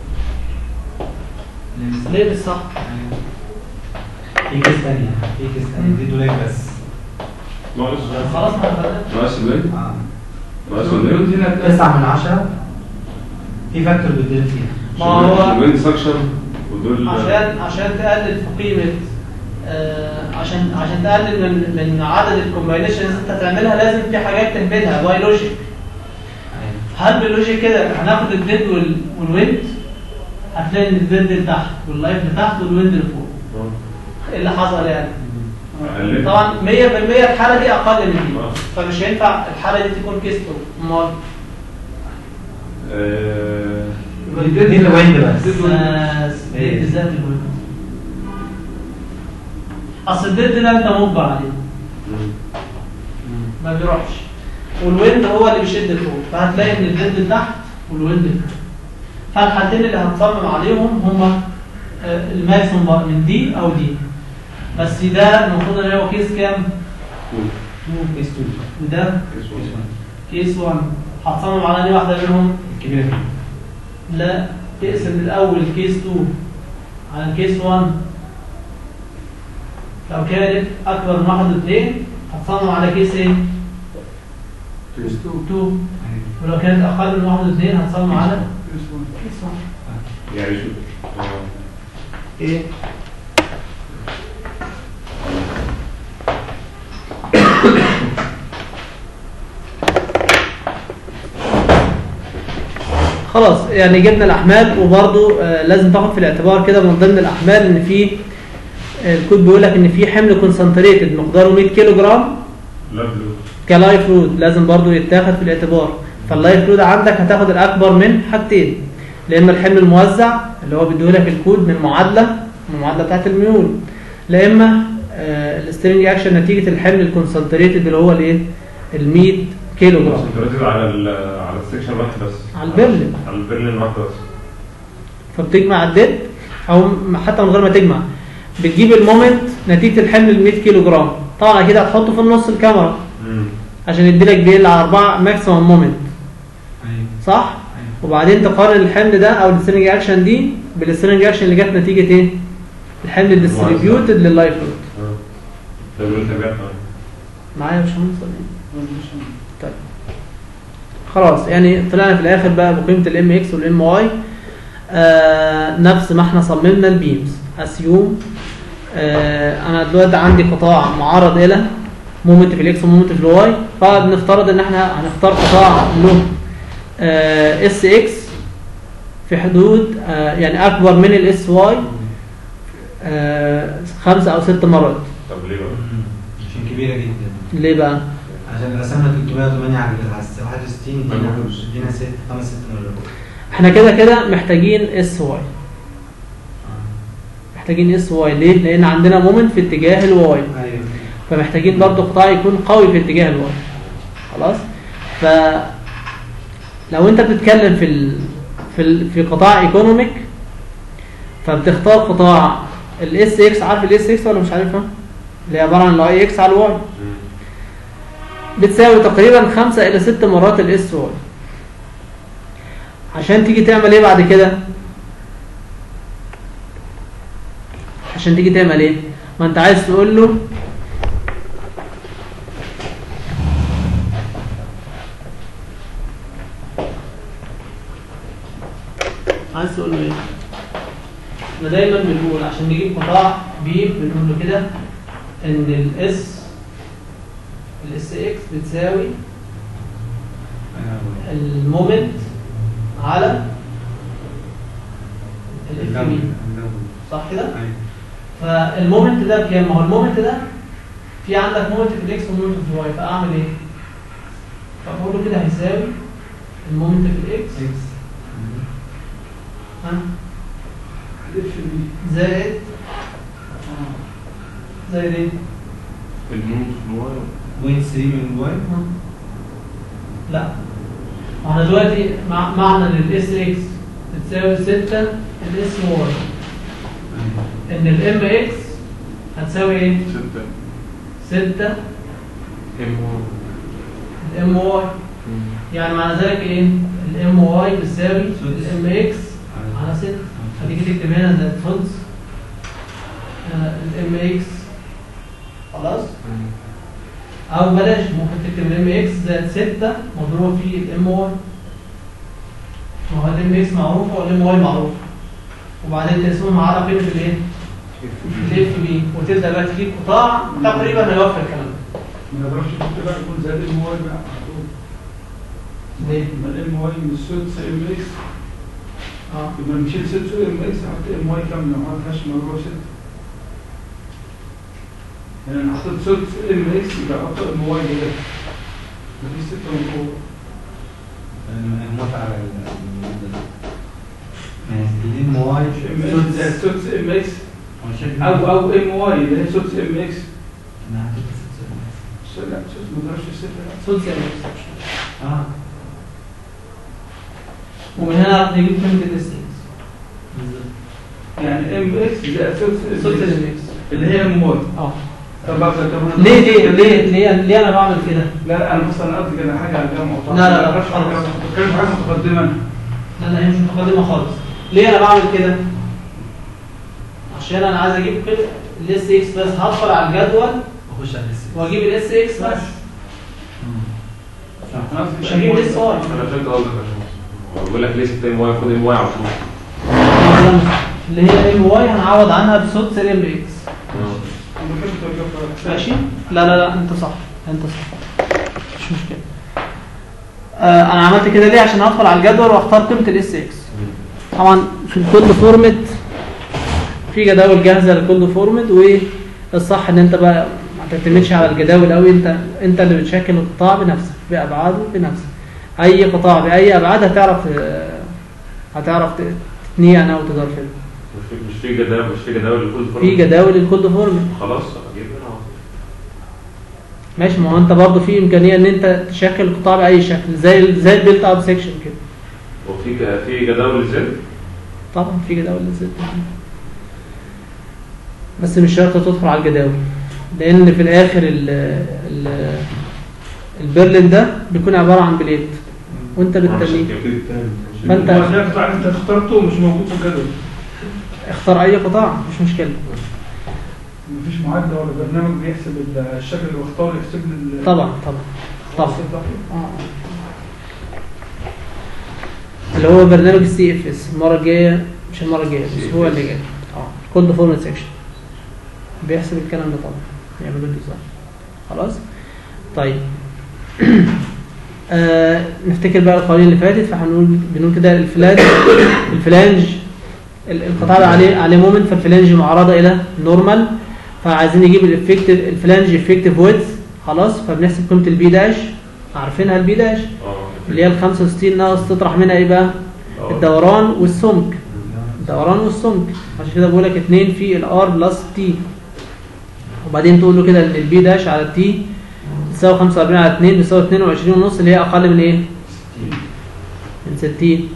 صح ليه مش صح؟ في كيس ثانية في كيس ثانية دي دولاب بس ناقص خلاص ما خدناش ناقص الويند اه ناقص الويند الويند هنا تسعة من عشرة في فاكتور بتدير فيها ما هو- الويند سكشن ودول عشان عشان تقلل في قيمه آه عشان عشان تقلل من من عدد الكومباينيشنز اللي انت تعملها لازم في حاجات تهملها باي لوجيك ايوه هل باللوجيك كده هناخد الديد وال- والويند هتلاقي ان الديد لتحت واللايف لتحت والويند لفوق ايه اللي حصل يعني قلت. طبعا 100% الحاله دي اقل من دي آه. فمش هينفع الحاله دي تكون كيستو امال آه، دي الويند بس بس إيه. ديد ذات الويند اصل الديد ده انت مجبر عليه ما بيروحش والويند هو اللي بيشد لفوق فهتلاقي ان الفيند لتحت والويند لفوق فالحالتين اللي هنصمم عليهم هما آه، الماكسيموم بقى من دي او دي بس ده المفروض ان هو كيس كام؟ كيس 2 وده كيس 1 كيس 1 هتصمم على انهي واحده منهم؟ الكبيرة فيه لا تقسم الاول كيس 2 على كيس 1 لو كانت اكبر من واحد واثنين هتصمم على كيس ايه؟ كيس 2 2 ولو كانت اقل من واحد واثنين هتصمم على كيس 1 كيس 1 يعني شو آه. ايه خلاص يعني جبنا الاحمال وبرضو آه لازم تاخد في الاعتبار كده من ضمن الاحمال ان في آه، الكود بيقول لك ان في حمل كونسنتريتد مقداره 100 كيلو جرام لا بلو كلايف لود لازم برضو يتاخد في الاعتبار فاللايف لود عندك هتاخد الاكبر من حاجتين لان الحمل الموزع اللي هو بيديهولك الكود من معادله من المعادله بتاعت الميول لا اما السترينج اكشن نتيجه الحمل الكونسنتريتد اللي هو الايه ال 100 كيلو جرام كونسنتريتد على ال على السكشن واحد بس على البرلين على البرلين واحد بس فبتجمع الديد او م- حتى من غير ما تجمع بتجيب المومنت نتيجه الحمل ال 100 كيلو جرام طبعا اكيد هتحطه في النص الكاميرا مم. عشان يديلك بيل على 4 ماكسيمم مومنت ايوه صح؟ ايوه وبعدين تقارن الحمل ده او السترنج اكشن دي بالسترنج اكشن اللي جت نتيجه ايه؟ الحمل الديستريبيوتد لللايف لود آه. ده بيقول لك بجد معايا يا باشمهندس ولا ايه؟ طيب خلاص يعني طلعنا في الاخر بقى بقيمه الام اكس والام واي نفس ما احنا صممنا البيمز اسيوم آه انا دلوقتي عندي قطاع معرض الى مومنت في الاكس ومومنت في الواي فبنفترض ان احنا هنختار قطاع له اس اكس في حدود آه يعني اكبر من الاس واي خمسة او ست مرات طب ليه بقى؟ عشان كبيرة جدا ليه بقى؟ عشان رسمنا 308 على على 61 ادينا ادينا ست خمس ست مرات احنا كده كده محتاجين اس واي محتاجين اس واي ليه؟ لان عندنا مومنت في اتجاه الواي ايوه فمحتاجين برضو قطاع يكون قوي في اتجاه الواي خلاص ف لو انت بتتكلم في ال... في ال... في قطاع ايكونوميك فبتختار قطاع الاس اكس عارف الاس اكس ولا مش عارفها اللي هي عباره عن الاي اكس على الواي مم. بتساوي تقريبا خمسة إلى ست مرات الاس واي عشان تيجي تعمل ايه بعد كده عشان تيجي تعمل ايه ما انت عايز تقول له احنا دايما بنقول عشان نجيب قطاع بيم بنقول له كده ان الاس الاس اكس بتساوي المومنت على الاف بي صح كده؟ فالمومنت ده بكام؟ ما هو المومنت ده في عندك مومنت في الاكس ومومنت في الواي فاعمل ايه؟ فاقول له كده هيساوي المومنت في الاكس ها الاف بي زائد زائد ايه؟ الموت الواي بوينت 3 من الواي لا ما احنا دلوقتي مع معنى ان الاس اكس بتساوي 6 الاس واي ان الام اكس هتساوي ايه؟ ستة 6 ام الام واي يعني معنى ذلك ايه؟ الام واي بتساوي الام اكس على 6 هتيجي تكتب هنا ده الفونس الام اكس خلاص او بلاش ممكن تكتب الام اكس زائد 6 مضروبه في الام واي ما هو الام اكس معروفه والام واي معروفه وبعدين تقسمهم على قيمه الايه؟ الاف بي وتبدا بقى تجيب قطاع تقريبا هيوفر الكلام ده ما نقدرش نحط بقى يكون زائد ام واي بقى على طول ليه؟ ما الام واي من السدس ام اكس اه يبقى نشيل سدس ام اكس نحط ام واي كامله ما عملتهاش مضروبه ستة يعني انا حطيت سدس ام اكس يبقى احط ام واي هنا مفيش ستة من فوق انا موافق على الموضوع ده ماشي ام واي ام اكس زائد سدس ام اكس هو شايف او او ام واي اللي هي سدس ام اكس انا هحط ست لا سدس ما ضربش الستة لا سدس ام اكس اه ومن هنا نعرف نجيب قيمه الاس اكس بالظبط يعني ام اكس زائد سدس سدس ام اكس الام اكس اللي هي ام واي اه طب بقى طب أنا- ليه ليه ليه ليه ليه انا بعمل كده؟ لا لا انا مثلا قصدي كده حاجه على الجامعه لا، لا، لا، خلاص خلاص. بتكلم في حاجه متقدمه أنا. لا لا هي مش متقدمه خالص ليه انا بعمل كده؟ عشان انا عايز اجيب الاس اكس بس هدخل على الجدول اخش على الاس واجيب الاس اكس بس أنا قصدي مش هجيب الاس واي انا فهمت قصدك يا باشمهندس. بقول لك ليه 6 ام واي خد ام واي على طول اللي هي ام واي هنعوض عنها بسدس الام اكس أنا بحب التوجيه ماشي لا لا لا انت صح انت صح مش مشكله آه انا عملت كده ليه عشان هدخل على الجدول واختار قيمه الاس اكس طبعا في الكود فورمت في جداول جاهزه للكود فورمت والصح ان انت بقى ما تعتمدش على الجداول قوي انت انت اللي بتشكل القطاع بنفسك بابعاده بنفسك اي قطاع باي ابعاد هتعرف آه، هتعرف تتنيه انا وتقدر فيه مش في مش في جداول مش في جداول لكل فرق في جداول للكود فورمت خلاص اجيب انا على طول. ماشي ما هو انت برضه في امكانيه ان انت تشكل القطاع باي شكل زي ال- زي البيلت اب سيكشن كده وفي ج- في جداول للزد طبعا في جداول للزد بس مش شرط تدخل على الجداول لان في الاخر ال ال البرلين ده بيكون عباره عن بليت وانت بتتنيه فانت ده القطاع اللي انت اخترته مش موجود في الجدول اختار اي قطاع مش مشكله مفيش معادله ولا برنامج بيحسب الشكل اللي بختاره يحسب لي ال- طبعا طبعا طبعا الخاص بتاعته. آه. اللي هو برنامج السي اف اس المره الجايه مش المره الجايه الاسبوع اللي جاي اه كود فورمات سيكشن بيحسب الكلام ده طبعا يعمل الديزاين خلاص طيب آه نفتكر بقى القوانين اللي فاتت فهنقول بنقول كده الفلانج الفلانج ال- القطاع ده عليه عليه مومنت فالفلانج معرضه الى نورمال فعايزين نجيب الافكتيف الفلانج افكتيف ويدث خلاص فبنحسب قيمه البي داش عارفينها البي داش اه اللي هي ال 65 ناقص تطرح منها ايه بقى؟ آه. الدوران والسمك الدوران والسمك عشان كده بقول لك 2 في الار بلس تي وبعدين تقول له كده ان البي داش على التي تساوي 45 على 2 بيساوي 22 ونص اللي هي اقل من ايه؟ من 60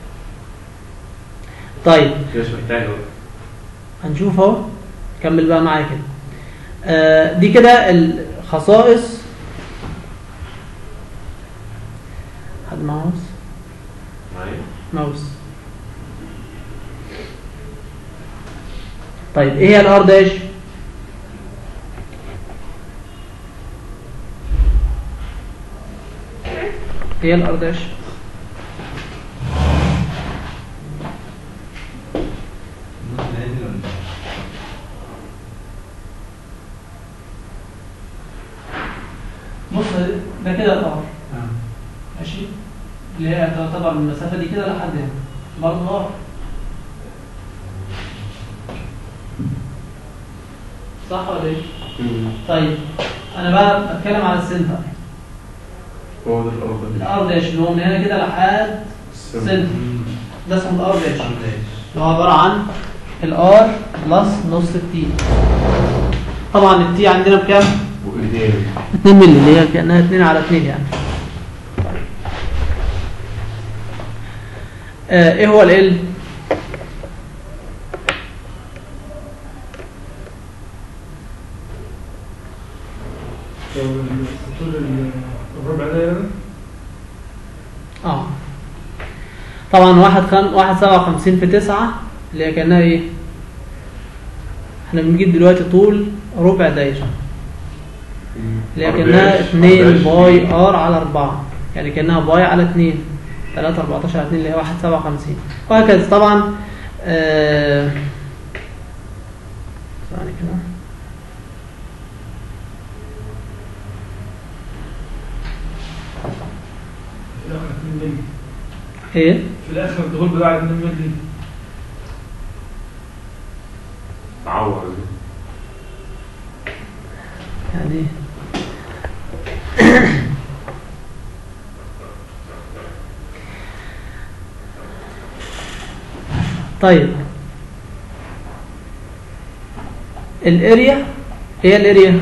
طيب كده مش محتاج بقى. هنشوف اهو كمل بقى معايا كده آه دي كده الخصائص حد معاه ماوس معايا ماوس طيب ايه هي الار داش هي الار داش لان بص ده كده الار اه ماشي اللي هي تعتبر من المسافه دي كده لحد هنا برضه ار صح ولا ايه؟ طيب انا بقى بتكلم على السنتر هو ده الأرض الار داش اللي هو من هنا كده لحد سنتر ده اسمه الار داش اللي هو عباره عن الار بلس نص التي طبعا التي عندنا بكام؟ واثنين 2 مللي اللي هي كانها 2 على 2 يعني آه ايه هو ال طول الربع دايرة ده اه طبعا واحد خم... واحد سبعة وخمسين في تسعة اللي هي كأنها ايه احنا بنجيب دلوقتي طول ربع دايرة اللي هي كأنها اتنين باي ار على اربعة يعني كأنها باي على اتنين تلاتة اربعتاشر على اتنين اللي هي واحد سبعة وخمسين وهكذا طبعا آه... ثواني كده في الآخر 2 مللي ايه في الآخر الدخول بتاع 2 مللي تعور يعني طيب الاريا هي الاريا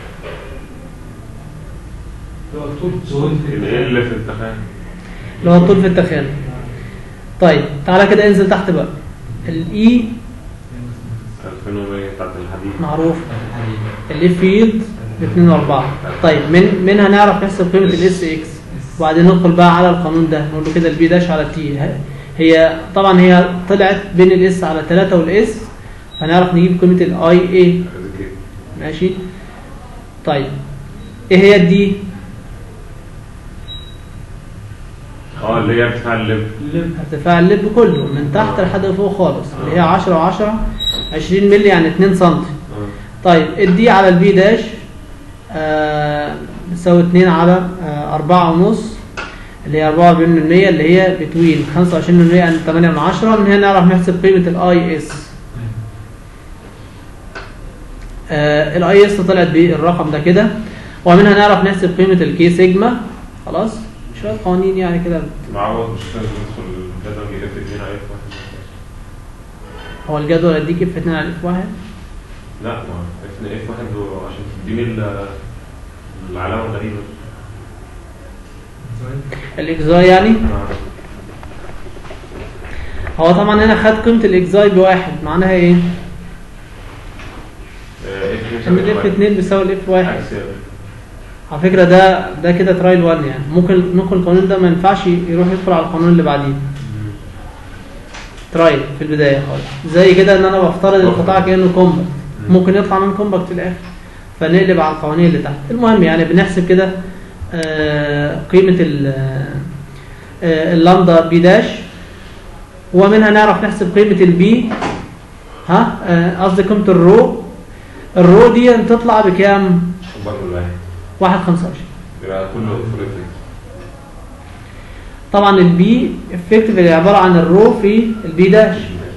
هو الطول طول ال في التخان اللي هو الطول في التخانة طيب تعالى كده انزل تحت بقى الاي 2100 بتاعت الحديد معروف الحديد الاف فيلد ب 2 و4 طيب من منها نعرف نحسب قيمه الاس اكس وبعدين ندخل بقى على القانون ده نقول له كده البي داش على تي هي طبعا هي طلعت بين الاس على 3 والاس هنعرف نجيب قيمه الاي اي ماشي طيب ايه هي الدي اه اللي هي ارتفاع اللب اللب ارتفاع اللب كله من تحت لحد فوق خالص اللي هي 10 و10 20 مللي يعني 2 سم اه طيب الدي على البي داش آه بتساوي 2 على آه 4 ونص اللي هي 4 من 100 اللي هي بتوين 25 من 100 عند 8 من 10 من هنا نعرف نحسب قيمة الاي اس الاي اس طلعت بالرقم ده كده ومنها نعرف نحسب قيمة الكي سيجما خلاص شوية قوانين يعني كده معوض مش لازم ندخل الجدول يجيب 2 على اف واحد هو الجدول اديك اف 2 على اف 1 لا ما اف اف واحد هو عشان تديني ال- العلامه الغريبه الاكزاي يعني آه. هو طبعا هنا خد قيمة الاكزاي بواحد معناها ايه؟ آه، اف ان الاف 2 بيساوي الاف 1 عكس يعني. على فكرة ده ده كده ترايل 1 يعني ممكن ممكن القانون ده ما ينفعش يروح يدخل على القانون اللي بعديه ترايل في البداية خالص زي كده ان انا بفترض القطاع كأنه كومباكت ممكن يطلع من كومباكت في الاخر فنقلب على القوانين اللي تحت المهم يعني بنحسب كده آه، قيمة ال- آه، اللامدا بي داش ومنها نعرف نحسب قيمة البي ها آه، قصدي قيمة الرو الرو دي تطلع بكام؟ برضه الواحد واحد خمسة وعشرين يبقى كله فول افكت طبعا البي افكتيف اللي عبارة عن الرو في البي داش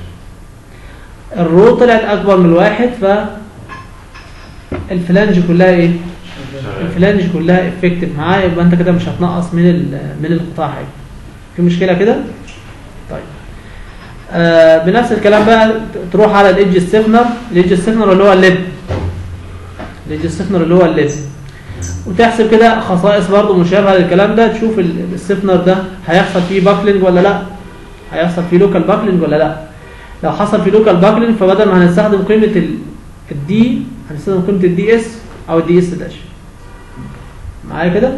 الرو طلعت اكبر من الواحد ف الفلانج كلها ايه الفلانج كلها افكتيف معاه يبقى انت كده مش هتنقص من ال- من القطاع حاجه في مشكله كده طيب آه بنفس الكلام بقى ت- تروح على الايدج السيفنر الايدج السيفنر اللي هو الليب الايدج السيفنر اللي هو الليب وتحسب كده خصائص برضو مشابهه للكلام ده تشوف ال- السيفنر ده هيحصل فيه باكلينج ولا لا هيحصل فيه لوكال باكلينج ولا لا لو حصل فيه لوكال باكلينج فبدل ما هنستخدم قيمه ال- الدي هنستخدم قيمه الدي اس او الدي اس داش معايا كده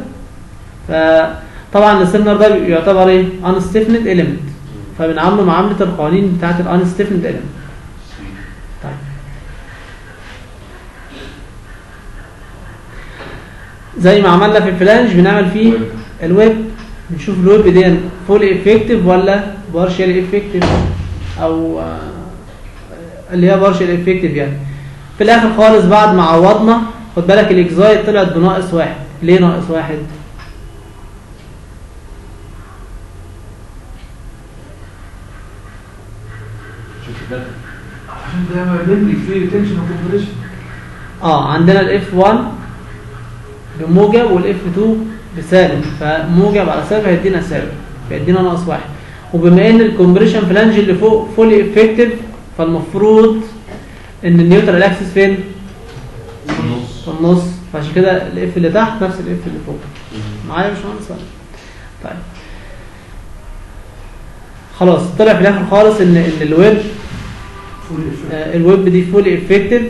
فطبعا السيفنر ده يعتبر ايه unstiffened element فبنعامله معامله القوانين بتاعه الانستيفند element طيب زي ما عملنا في الفلانج بنعمل فيه الويب نشوف الويب دي فول افكتيف ولا بارشال افكتيف او آه، اللي هي بارشال افكتيف يعني في الاخر خالص بعد ما عوضنا خد بالك الاكزايت طلعت بناقص واحد ليه ناقص واحد شوف ده عشان ده ما بين فيه تنشن وكومبريشن اه عندنا الاف 1 بموجب والاف 2 بسالب فموجب على سالب هيدينا سالب فيدينا ناقص واحد وبما ان الكومبريشن فلانج اللي فوق فولي افكتيف فالمفروض ان النيوترال اكسس فين؟ النص في النص فعشان كده الاف اللي تحت نفس الاف اللي فوق معايا يا باشمهندس ولا؟ طيب خلاص طلع في الاخر خالص ان ان الويب فول افكت آه، الويب دي فولي افكتيف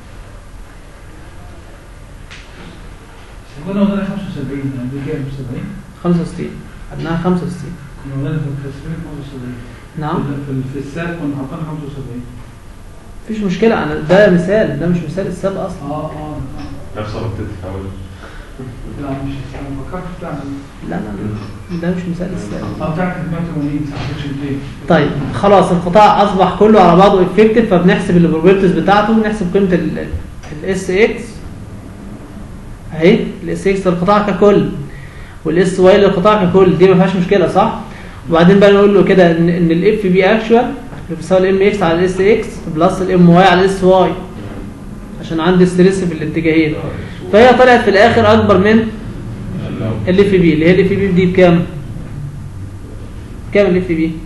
كنا واخدين 75 يعني دي كام 70 65 خدناها 65 كنا واخدين في التسليم 75 نعم في ال- في الساب كنا حاطين 75 مفيش مشكلة أنا ده مثال ده مش مثال الساب أصلا اه اه نفس غلطتي في اول لا مش انا فكرت بتاع لا لا لا ده مش مثال الساب اه بتاعت 180 200 طيب خلاص القطاع أصبح كله على بعضه افكتيف فبنحسب البروبرتيز بتاعته ونحسب قيمة الاس اكس اهي الاس اكس للقطاع ككل والاس واي للقطاع ككل دي ما فيهاش مشكلة صح؟ وبعدين بقى نقول له كده ان ان الاف بي اكشوال اللي بيساوي الام اكس على الاس اكس بلس الام واي على الاس واي عشان عندي ستريس في الاتجاهين فهي طلعت في الاخر اكبر من ال اف بي اللي هي ال اف بي دي بكام؟ كام ال اف بي؟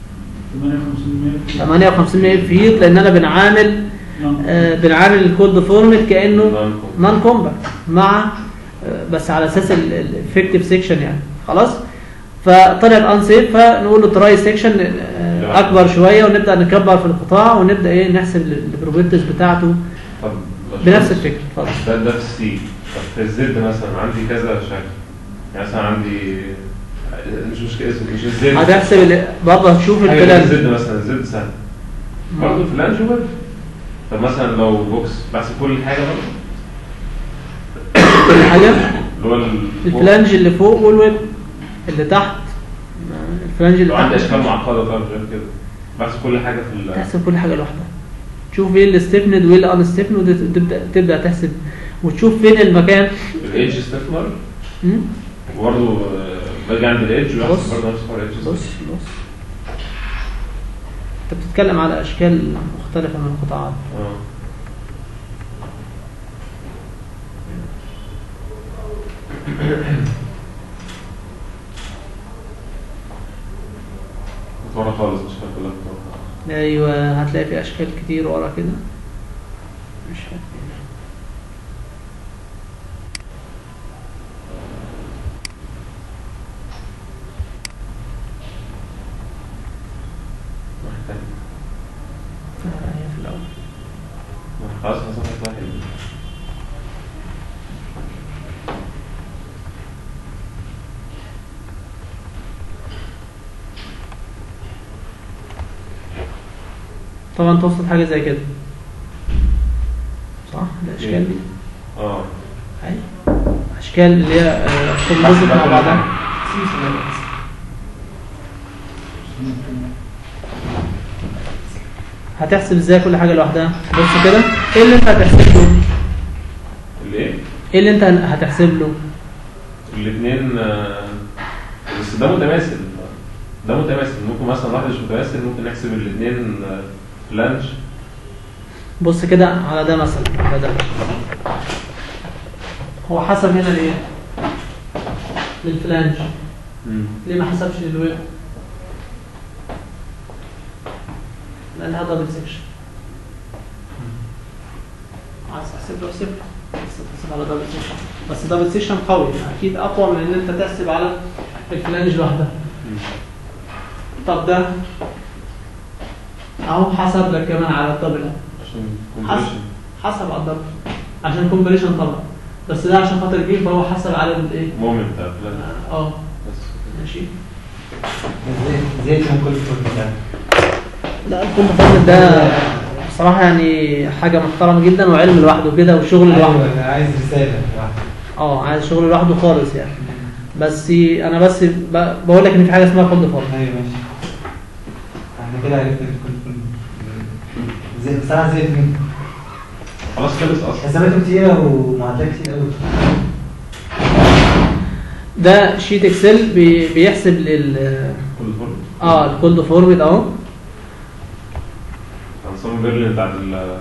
58 58 فيت لان انا بنعامل آه بنعامل الكولد فورمت كانه نون كومباكت مع آه بس على اساس الافكتيف سيكشن يعني خلاص فطلعت انسيف فنقول له تراي سيكشن آه اكبر شويه ونبدا نكبر في القطاع ونبدا ايه نحسب البروبرتيز بتاعته طب بنفس الفكره اتفضل ده ده في السي طب في الزد مثلا عندي كذا شكل يعني مثلا عندي مش مشكله اسمه مش الزد هتحسب ال- برضه هتشوف حاجه البلان الزد مثلا الزد سهل برضه الفلانج هو طب مثلا لو بوكس بحسب كل حاجه برضه كل حاجه اللي هو ال- الفلانج اللي فوق والويب اللي تحت الفلانج اللي لو عندي تحت اشكال معقده طب غير كده بحسب كل حاجه في ال تحسب كل حاجه لوحدها تشوف ايه اللي ستيفند وايه اللي ان ستيفند وتبدا تبدا تحسب وتشوف فين المكان الايدج ستيفنر مم؟ وبرضه آه، باجي عند الايدج بص. وبحسب برضه نفس حوار الايدج بص بص انت بتتكلم على اشكال مختلفه من القطاعات اه ورا خالص مش فاكر كلها ورا. ايوه هتلاقي في اشكال كتير ورا كده مش فاكر واحد تاني. هي في الاول خلاص خلاص واحد واحد طبعا توصل حاجه زي كده صح الاشكال دي اه اي اشكال اللي هي كومبوزيت مع بعضها هتحسب ازاي كل حاجه لوحدها بص كده ايه اللي انت هتحسب له الايه؟ ايه اللي انت هتحسب له الاثنين بس ده متماثل ده متماثل ممكن مثلا واحد مش متماثل ممكن نحسب الاثنين فلانج بص كده على ده مثلا على ده هو حسب هنا ليه للفلانج ليه ما حسبش للويب لانها دبل سيكشن عايز تحسب له صفر بس تحسب على دبل سيكشن بس دبل سيكشن قوي يعني اكيد اقوى من ان انت تحسب على الفلانج لوحدها طب ده اهو حسب لك كمان على الدبل عشان حسب combination. حسب على الدبل عشان كومبريشن طبعا بس ده عشان خاطر جيم فهو حسب على الايه مومنت بتاع فلانج اه بس ماشي ازاي ازاي من كل فورم ده لا الكل فضل ده بصراحة يعني حاجة محترمة جدا وعلم لوحده كده وشغل لوحده ايوه انا عايز رساله واحده اه عايز شغل لوحده خالص يعني بس انا بس ب- بقول لك ان في حاجة اسمها كولد فورم ايوه ماشي احنا كده عرفنا كل فورم زي بس انا زهقت منه خلاص خلص اصلا حساباته كتيره ومعادلات كتير قوي ده شيت اكسل بي- بيحسب لل كل فرد اه الكولد فورمد اهو نظام برلين بتاعت ال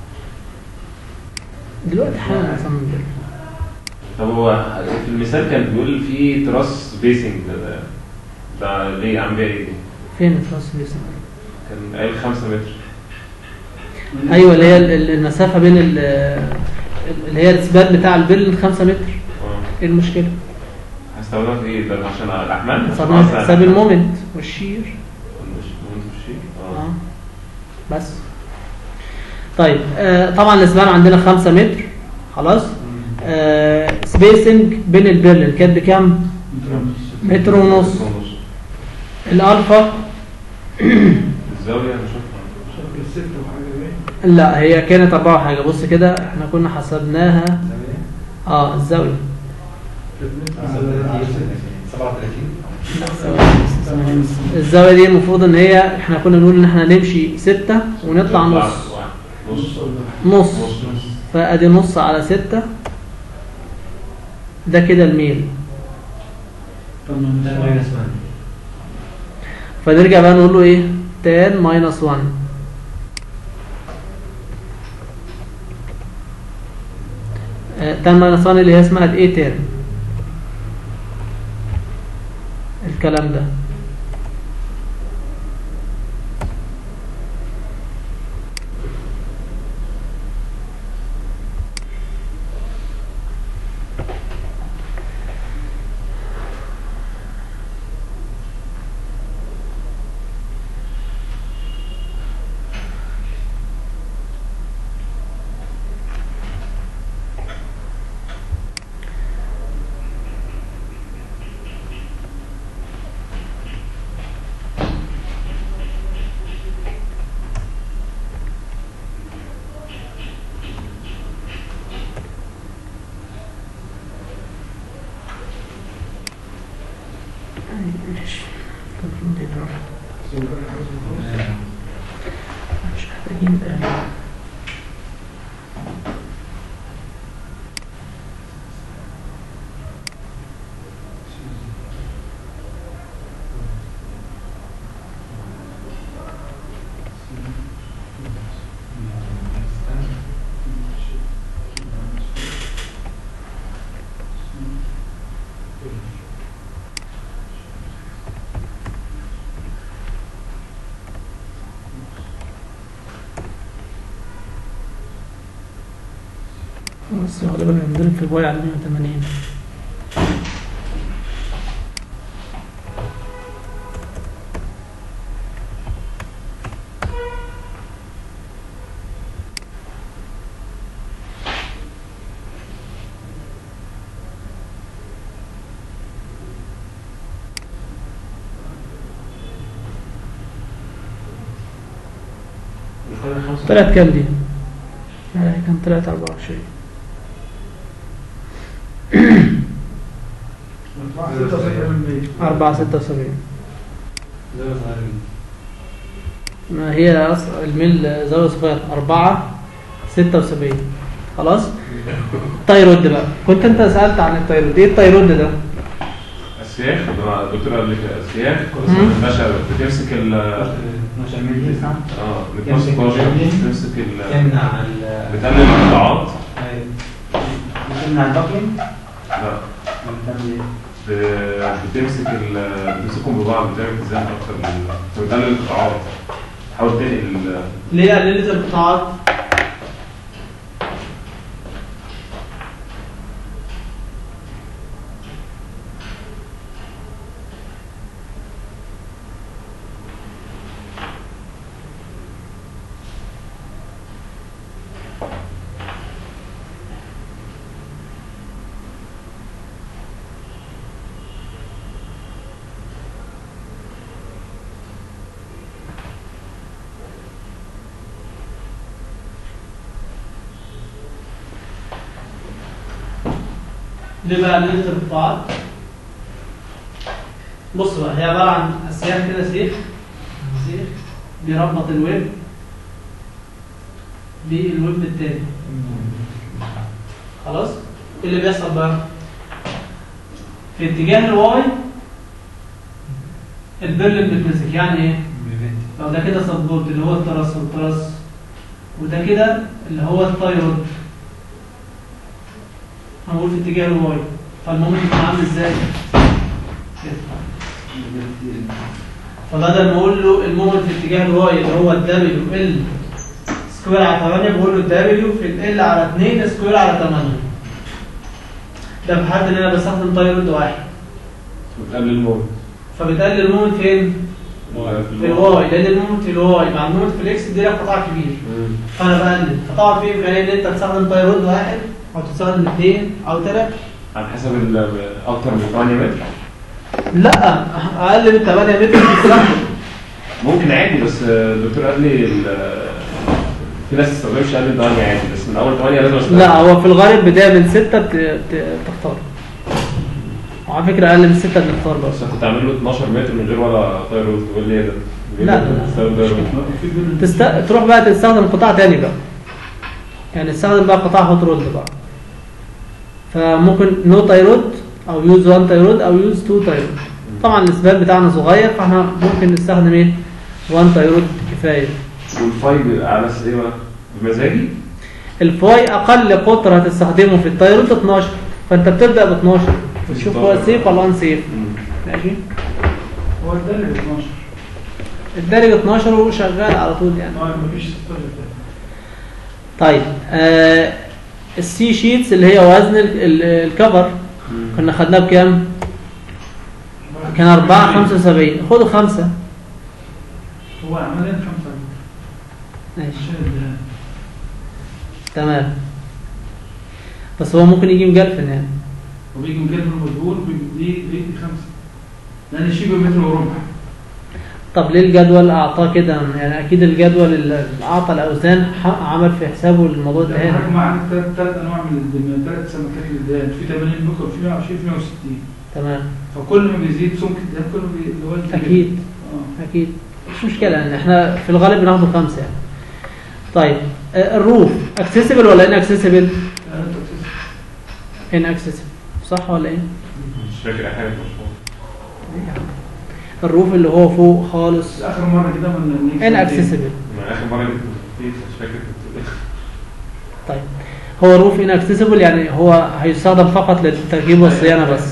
دلوقتي حالا نصمم ده. طب هو في المثال كان بيقول في تراس بيسنج ده, ده ليه عم بيها ايه دي؟ فين التراس بيسنج كان قايل 5 متر ايوه اللي هي ال- ال- المسافه بين ال- اللي هي الاثبات بتاع البرلين 5 متر اه ايه المشكله؟ هستخدمها في ايه؟ ده عشان الاحمال؟ صرنا عشان حساب الأحمال؟ المومنت والشير مش مهم الشيء اه اه بس طيب آه طبعا الاسبان عندنا 5 متر خلاص آه سبيسنج بين البرلين كانت بكام؟ متر ونص الالفا الزاوية نشوفها شكل الست وحاجه باين لا هي كانت أربعة حاجة بص كده احنا كنا حسبناها اه الزاوية 37 الزاوية دي المفروض ان هي احنا كنا نقول ان احنا نمشي ستة ونطلع نص واحد. نص نص نص فادي نص على ستة ده كده الميل فنرجع بقى نقول له ايه تان ماينس 1 تان ماينس 1 اللي هي اسمها الايه تان الكلام ده ماشي مش محتاجين ده بس غالبا بنضرب في الباي على 180 طلعت كام دي؟ لا كان طلعت 24 4 76 ما هي أص- الميل زاوية صغيرة 4 76 خلاص التايرود بقى كنت انت سألت عن التايرود ايه التايرود ده السياخ ده الدكتور قال لك السياخ مم. باشا بتمسك ال 12 مللي صح؟ اه يمسك 12 البرلين. بتمسك ال يمنع ال بتقلل القطاعات أيوة. يمنع الباكلينج لا بتعمل ايه؟ ب- بتمسك ال بتمسكهم ببعض بتعمل اتزان اكتر لل فبتقلل القطاعات تحاول تنقل ال- ليه قللت القطاعات ليه بقى قللت القطاعات بص بقى هي عبارة عن أسياخ كده سيخ سيخ بيربط الويب بالويب التاني خلاص ايه اللي بيحصل بقى في اتجاه الواي البرلين بتمسك يعني ايه؟ لو ده كده سبورت اللي هو الترس والترس وده كده اللي هو الثايرويد هنقول في اتجاه الواي فالمومنت يكون عامل ازاي؟ كده فبدل ما اقول له المومنت في اتجاه الواي اللي هو الدبليو ال سكوير على 8 بقول له الدبليو في ال على 2 سكوير على 8 ده في حد ان انا بستخدم تايرويد واحد بتقلل الموت فبتقلل المومنت فين؟ في الواي لان المومنت في الواي مع المومنت في الاكس دي لك قطاع كبير فانا بقلل فطبعا في امكانيه ان انت تستخدم تايرويد واحد او تستخدم اثنين او ثلاثه على حسب ال- اكتر من 8 متر لا اقل من 8 متر بتستخدم ممكن عادي بس الدكتور قال لي ال- في ناس تستخدمش اقل من 8 عادي بس من اول 8 لازم استخدم لا هو في الغالب بدايه من 6 بتختار وعلى فكره اقل من 6 بنختار بس بس أنا كنت عامل له 12 متر من غير ولا طاير تقول لي ايه ده؟ لا، لا، لا. تستخدم طاير في بين تست... تروح بقى تستخدم قطاع تاني بقى يعني تستخدم بقى قطاع هوت رود بقى فممكن نو تايرود او يوز 1 تايرود او يوز 2 تايرود طبعا الاسباب بتاعنا صغير فاحنا ممكن نستخدم ايه 1 تايرود كفايه والفاي بيبقى على اساس ايه بقى؟ بمزاجي؟ الفاي اقل قطر هتستخدمه في التايرود 12 فانت بتبدا ب 12 وتشوف هو سيف ولا ان سيف ماشي هو ده اللي 12 الدرجه 12 وشغال على طول يعني اه مفيش 16 تاني طيب آه السي شيتس اللي هي وزن ال- ال- الكفر كنا خدناه بكام؟ كان 4 75 خدوا خمسة هو عمليا خمسة ماشي شاهد تمام بس هو ممكن يجي مجلفن يعني وبيجي مكلف المجهول دي دي خمسة لأن شبه متر وربع طب ليه الجدول اعطاه كده يعني اكيد الجدول اللي اعطى الاوزان ح- عمل في حسابه الموضوع ده ده هنا حاجة معانا ثلاث ثلاث أنواع من الدم ثلاث سمكات من الدهان في 80 بكر في 120 في 160 تمام فكل ما بيزيد سمك الدهان كل ما بي- اللي هو الكبير. اكيد اه اكيد مش مشكله يعني احنا في الغالب بناخده خمسه يعني طيب آه، الروف اكسسبل ولا ان اكسسبل؟ ثلاثة أساس. ان اكسسبل صح ولا ايه؟ مش فاكر اي حاجه في المشروع. الروف اللي هو فوق خالص بس آخر مرة كده من ان اكسسبل ما اخر مره كنت فيه مش فاكر كنت طيب هو الروف ان اكسسبل يعني هو هيستخدم فقط للتركيب والصيانه بس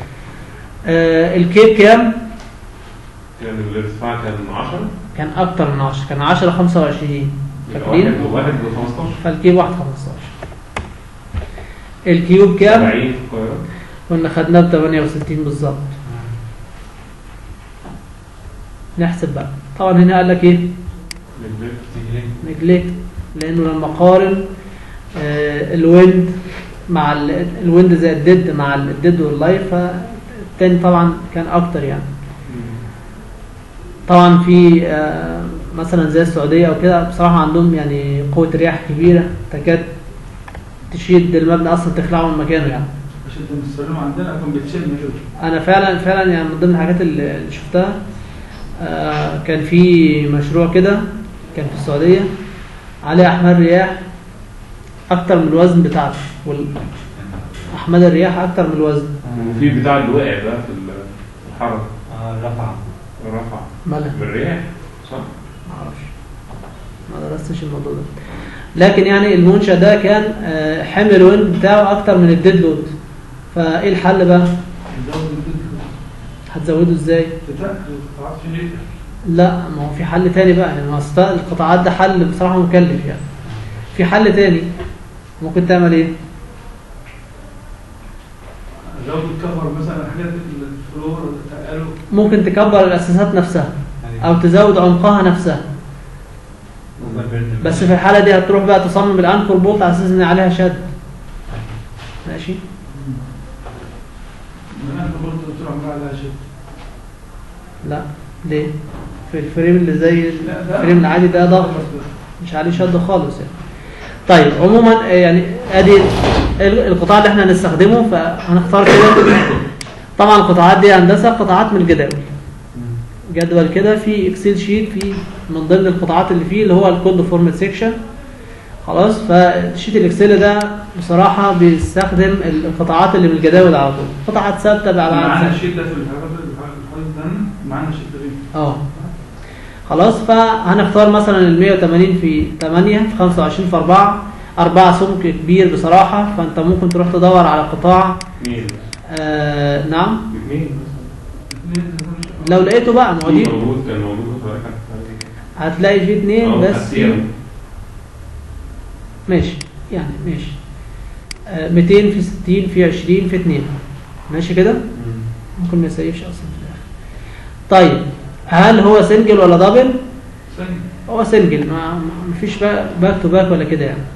آه الكيب كام؟ كان الارتفاع كان 10 كان اكتر من 10 كان 10 25 يبقى فاكرين؟ واحد وواحد ب 15 فالكيب 1 15 الكيوب كام؟ 70 في القاهره كنا خدناه ب 68 بالظبط نحسب بقى طبعا هنا قال لك ايه؟ نجليت لانه لما قارن آه الويند مع ال- الويند زي الديد مع الديد واللايف فالتاني طبعا كان اكتر يعني طبعا في آه مثلا زي السعوديه او كده بصراحه عندهم يعني قوه رياح كبيره تكاد تشيد المبنى اصلا تخلعه من مكانه يعني عشان ده السلام عندنا كان بيتشال كده انا فعلا فعلا يعني من ضمن الحاجات اللي اللي شفتها آه، كان في مشروع كده كان في السعوديه عليه احمال رياح اكتر من الوزن بتاعته واحمال الرياح اكتر من الوزن وفي بتاع اللي وقع ده في الحركه رفع رفع مالها بالرياح صح؟ معرفش ما درستش الموضوع ده لكن يعني المنشأ ده كان آه، حمل الويند بتاعه اكتر من الديد لود فايه الحل بقى نزود الجديد هتزوده ازاي تتأكد قطعات في ليتر لا ما هو في حل تاني بقى يعني أصل القطاعات ده حل بصراحة مكلف يعني في حل تاني ممكن تعمل ايه زود الكفر مثلا حاجات الفلور تقلوا ممكن تكبر الاساسات نفسها او تزود عمقها نفسها بس في الحالة دي هتروح بقى تصمم الانكر بولت على اساس ان عليها شد ماشي من أنا برضه تروح بقى على شيء لا ليه في الفريم اللي زي لا ده الفريم العادي ده ضغط مش عليه شد خالص يعني طيب عموما آه، يعني ادي ال- القطاع اللي احنا هنستخدمه فهنختار كده طبعا القطاعات دي هندسه قطاعات من الجداول جدول كده في اكسل شيت في من ضمن القطاعات اللي فيه اللي هو الكود فورمات سيكشن خلاص فشيت الاكسل ده بصراحه بيستخدم القطاعات اللي من الجداول على طول قطاعات ثابته معانا بابعاد ثابته الشيت ده في الحاجات الحاجات الثانيه معانا الشيت ده فين؟ اه خلاص فهنختار مثلا ال 180 في 8 في 25 في 4 4 سمك كبير بصراحه فانت ممكن تروح تدور على قطاع مين؟ آه نعم مين؟ لو لقيته بقى ما هو دي موجود كان موجود في الحاجات هتلاقي فيه اتنين اه، بس خدتيها. ماشي يعني ماشي آه 200 في 60 في 20 في 2 ماشي كده ممكن ما يسيفش اصلا في الاخر طيب هل هو سنجل ولا دبل ثانيه هو سنجل ما ما فيش باك تو باك ولا كده يعني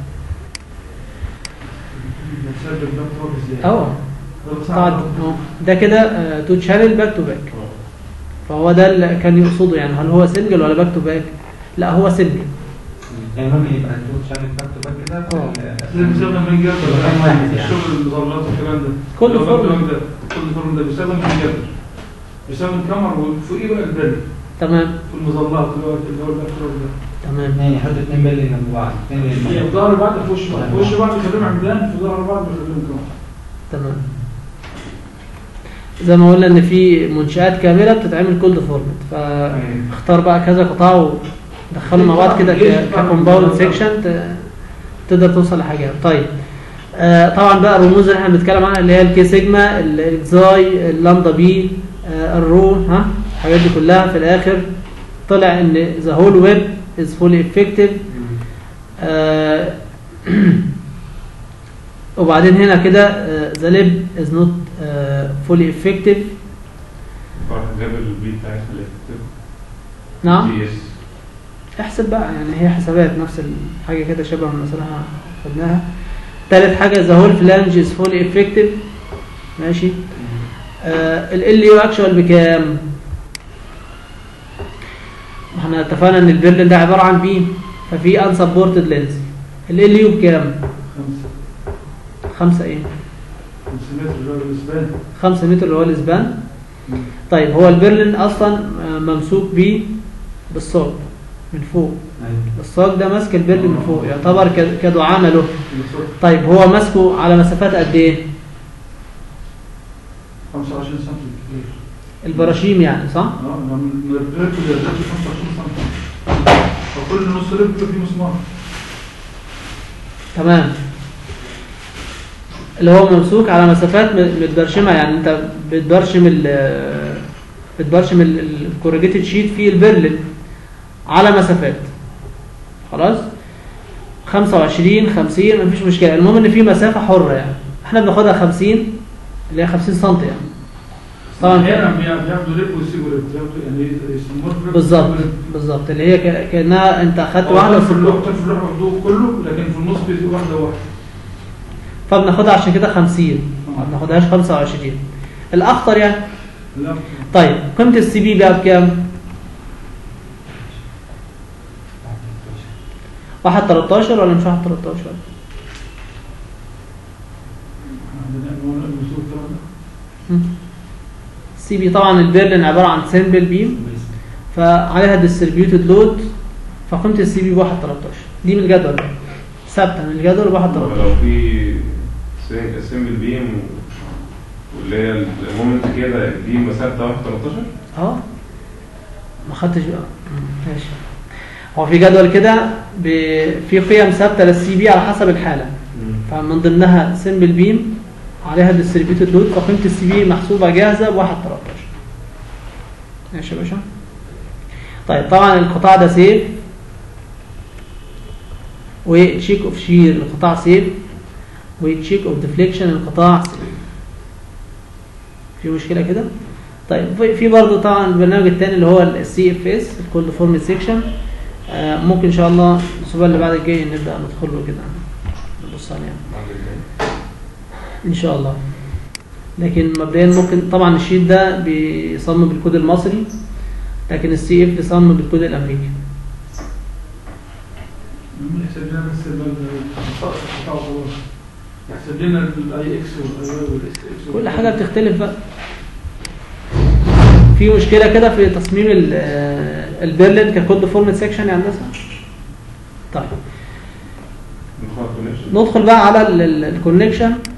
بنسجل ده بتروح ازاي؟ اه ده بس طبعا عارف. ده كده تو شانل باك تو باك فهو ده اللي كان يقصده يعني هل هو سنجل ولا باك تو باك لا هو سنجل يعني ممكن يبقى الدود شامل باك تو باك كده في اه. ال- ده بيستخدم من جبر كل واحد يعني. الشغل المظلات والكلام ده كل لو فورم. بكتب ده كل فورم ده بيستخدم من جبر بيستخدم كاميرا وفوقيه بقى البل تمام في المظلات اللي هو اللي هو البكتيريا ده تمام يعني يحط اتنين بلي جنب بعض اتنين في بلي ظهر بعض في وش بعض في وش بعض بيخليهم عمدان في ظهر بعض بيخليهم كاميرا تمام زي ما قلنا ان في منشآت كاملة بتتعمل كولد فورمت فاختار بقى كذا قطاع ودخلهم مع بعض كده ككومباوند سيكشن تقدر توصل لحاجات طيب آه طبعا بقى الرموز اللي احنا بنتكلم عنها اللي هي الكي سيجما الاكزاي اللامدا بي آه الرو ها الحاجات دي كلها في الاخر طلع ان ذا هول ويب از فولي افكتيف وبعدين هنا كده ذا ليب از نوت فولي افكتيف راح جاب البيت بتاعتها اللي كتبت. نعم جي اس احسب بقى يعني هي حسابات نفس الحاجة كده شبه المسألة خدناها تالت حاجة ذا هول فلانج از فولي افكتيف ماشي ال ال يو اكشوال بكام؟ احنا اتفقنا ان البرلين ده عبارة عن بيم ففي ان سبورتد لينز ال ال يو بكام؟ خمسة خمسة ايه؟ 5 متر اللي هو الاسبان خمسة متر اللي هو الاسبان طيب هو البرلين اصلا آه، ممسوك بيه بالصاج من فوق الصاج ده ماسك البرلين من فوق يعتبر ك- كدعامة له طيب هو ماسكه على مسافات قد ايه 25 سم كتير البراشيم يعني صح اه انا من الريب اللي 25 سم فكل نص ريب فيه مسمار تمام اللي هو ممسوك على مسافات م- متبرشمه يعني انت بتبرشم ال بتبرشم الكورجيتد شيت في البرلين على مسافات خلاص 25 50 مفيش مشكله المهم ان في مسافه حره يعني احنا بناخدها 50 اللي هي 50 سم يعني طبعا احيانا بيع- بياخدوا ريب ويسيبوا ريب بياخدوا يعني يسموه ريب بالظبط ويسيبوا ريب. بالظبط اللي هي ك- كانها انت اخدت هو واحده في اللوح وسبتها. في اللوح واخدوه كله لكن في النص بيزيد واحده واحده فبناخدها عشان كده 50 ما بناخدهاش 25 الاخطر يعني لا طيب قيمه السي بي بقى بكام؟ 1 13 ولا مش 1 13 عندنا عنوان المسؤول الكلام ده السي بي طبعا البيرلين عباره عن سمبل بيم فعليها ديستريبيوتد لود فقيمه السي بي ب 1 13 دي من الجدول ثابته من الجدول ب 1 13 لو في سيمبل بيم واللي هي المومنت كده دي مسافه 1 13 اه ما خدتش بقى مم، ماشي هو في جدول كده ب- في قيم ثابته للسي بي على حسب الحاله فمن ضمنها سمبل بيم عليها ديستريبيوتد لود فقيمه السي بي محسوبه جاهزه ب 1 13 ماشي يا باشا طيب طبعا القطاع ده سيف وتشيك اوف شير القطاع سيف وتشيك اوف ديفليكشن القطاع سيف في مشكله كده طيب في- في برضه طبعا البرنامج الثاني اللي هو السي اف اس الكولد فورم سيكشن ممكن ان شاء الله الاسبوع اللي بعد الجاي نبدا ندخل له كده نبص عليه ان شاء الله لكن مبدئيا ممكن طبعا الشيت ده بيصمم بالكود المصري لكن السي اف بيصمم بالكود الامريكي يحسب لنا بس الخط بتاعه خلاص يحسب لنا الاي اكس والاي واي والاس اكس كل حاجه بتختلف بقى في مشكله كده في تصميم ال- آه، البرلين ككود فورمت سيكشن يا هندسه طيب ندخل على الconnection. ندخل بقى على الكونكشن